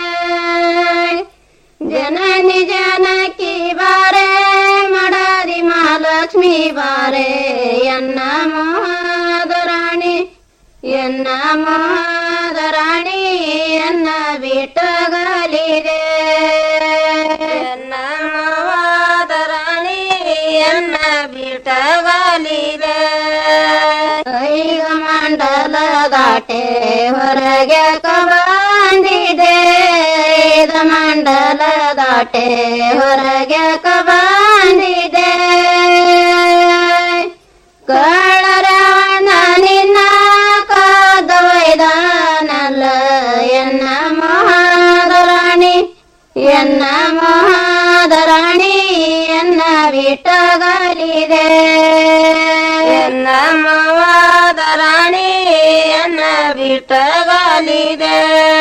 ಜನನಿ ಜಾನಕಿ ಬಾರೆ ಮಡಾರಿ ಮಹಾಲಕ್ಷ್ಮಿ ಬಾರೆ ಎನ್ನ ಮಹಾದರಾಣಿ ಎನ್ನ ಮಹಾದರಾಣಿ ಎನ್ನ ಬಿಟ್ಟಗಲಿದೆ ಎನ್ನ ಮಹಾದರಾಣಿ ಎನ್ನ ಬಿಟ್ಟಗಲಿದೆ ಈಗ ಮಂಡಲ ದಾಟೆ ಹೊರಗೆ ಕಬಂದಿದೆ ಐದ ಮಂಡಲ ದಾಟೆ ಹೊರಗೆ ಕಬಂದಿದೆ ಕಳ್ಳರಾವಣ ನಿನ್ನ ಕಾದೊಯ್ದಾನಲ್ಲ ಎನ್ನ ಮಹಾದರಾಣಿ ಎನ್ನ ಮಹಾದರಾಣಿ ಎನ್ನ ಬಿಟ್ಟಗಲಿದೆ ಎನ್ನ ಮಹಾದರಾಣಿ ಎನ್ನ ಬಿಟ್ಟಗಲಿದೆ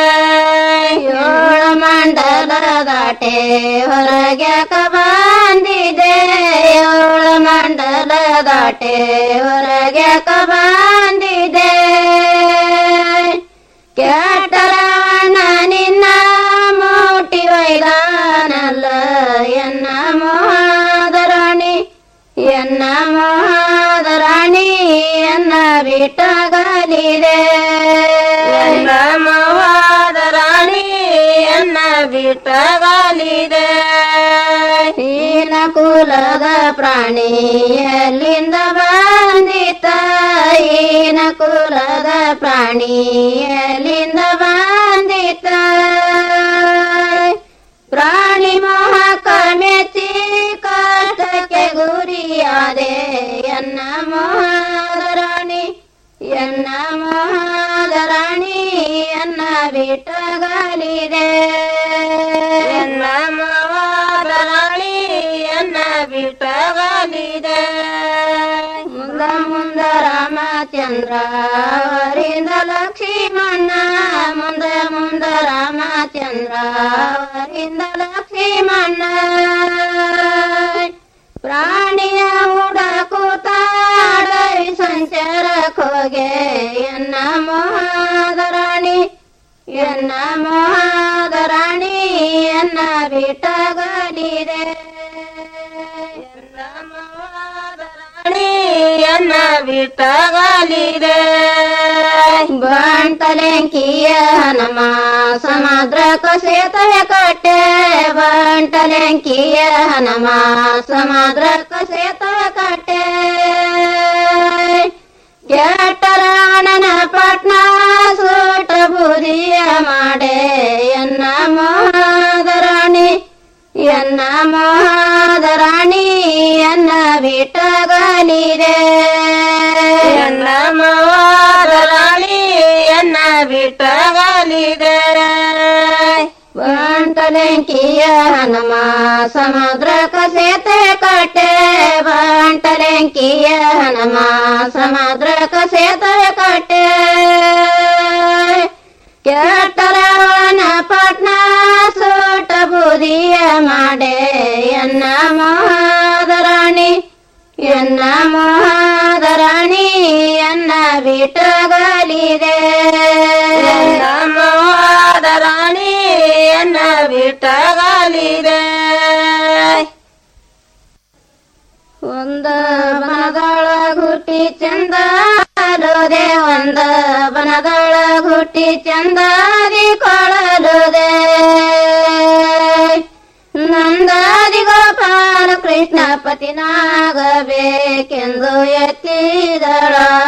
ಏಳು ಮಂಡಲ ದಾಟೆ ಹೊರಗೆ ಕಬಂದಿದೆ ಏಳು ಮಂಡಲ ದಾಟೆ ಹೊರಗೆ ಕಬಂದಿದೆ ಕೆಟ್ಟರವಣ ನಿನ್ನ ಮೋಟಿ ವೈದಾನಲ್ಲ ಎನ್ನ ಮಹಾದರಾಣಿ ಎನ್ನ ಮಹಾದರಾಣಿ ಎನ್ನ ಬಿಟ್ಟಗಲಿದೆ ಎನ್ನ ಮಹಾದರಾಣಿ ಎನ್ನ ಬಿಟ್ಟಗಲಿದೆ ಹೀನ ಕುಲದ ಪ್ರಾಣಿ ಎಲ್ಲಿಂದ ಬಂದಿತ ಹೀನ ಕುಲದ ಪ್ರಾಣಿ ಎಲ್ಲಿಂದ ಬಂದಿತ ಪ್ರಾಣಿ ಮೋಹಕ ಮೆಚ್ಚಿ ಕಷ್ಟಕ್ಕೆ ಗುರಿಯಾದೆ ಎನ್ನ ಮಹಾದರಾಣಿ ಎನ್ನ ಮಹಾದರಾಣಿ ಎನ್ನ ಬಿಟ್ಟಗಲಿದೆ ಎನ್ನ ಮಹಾದರಾಣಿ ಎನ್ನ ಬಿಟ್ಟಗಲಿದೆ ಮುಂದ ಮುಂದ ರಾಮಚಂದ್ರ ಅವರಿಂದ ಲಕ್ಷ್ಮಣ ಮುಂದ ಮುಂದ ರಾಮಚಂದ್ರ ಅವರಿಂದ ಲಕ್ಷ್ಮಣ ಪ್ರಾಣಿಯ ಹುಡಕುತ್ತಾಡವಿ ಸಂಚಾರಕ್ಕೋಗೆ ಎನ್ನ ಮಹಾದರಾಣಿ ಎನ್ನ ಮಹಾದರಾಣಿ ಎನ್ನ ಬಿಟ್ಟಗಲಿದೆ ಎನ್ನ ಮಹಾದರಾಣಿ ಎನ್ನ ಬಿಟ್ಟಗಲಿದೆ ಬಂಟಲೆಂಕಿಯ ನಮ್ಮ ಸಮುದ್ರ ಕಸೆತಯ ಕಟ್ಟೆ ಬಂಟಲೆಂಕಿಯ ನಮ್ಮ ಸಮುದ್ರ ಕಸೆತಯ ಕಟ್ಟೆ ಕೆಟ್ಟರಾಣನ ಪಟ್ನ ಸೂಟ ಬುದಿಯ ಮಾಡೆ ಎನ್ನ ಮಹಾದರಾಣಿ ಎನ್ನ ಮಹಾದರಾಣಿ ಎನ್ನ ಬಿಟ್ಟಗಲಿದೆ ಎನ್ನ ಮಹಾದರಾಣಿ ಎನ್ನ ಬಿಟ್ಟಗಲಿದೆ ಬಂಟಲೆಂಕಿಯ ನಮ್ಮ ಸಮುದ್ರ ಕಸೆತೆ ಕಟ್ಟೆ ಬಂಟಲೆಂಕಿಯ ನಮ್ಮ ಸಮುದ್ರ ಕಸೆತೆ ಕಟ್ಟೆ ಕೆಟ್ಟರವನ ಪಟ್ನ ಸೂಟ ಬುದಿಯ ಮಾಡೆ ಎನ್ನ ಮಹಾದರಾಣಿ ಎನ್ನ ಮಹಾದರಾಣಿ ಎನ್ನ ಬಿಟ್ಟಗಲಿದೆ ಎನ್ನ ಮಹಾದರಾಣಿ ಎನ್ನ ಬಿಟ್ಟಗಲಿದೆ ಒಂದ ಬನದೊಳ ಹುಟ್ಟಿ ಚಂದ ಕೊಳಲುದೆ ಒಂದ ಬನದೊಳ ಹುಟ್ಟಿ ಚಂದಾದಿ ಕೊಳಲುದೆ ನಂದಾದಿ ಗೋಪಾಲ ಕೃಷ್ಣ ಪತಿನಾಗಬೇಕೆಂದು ಎತ್ತಿದಳ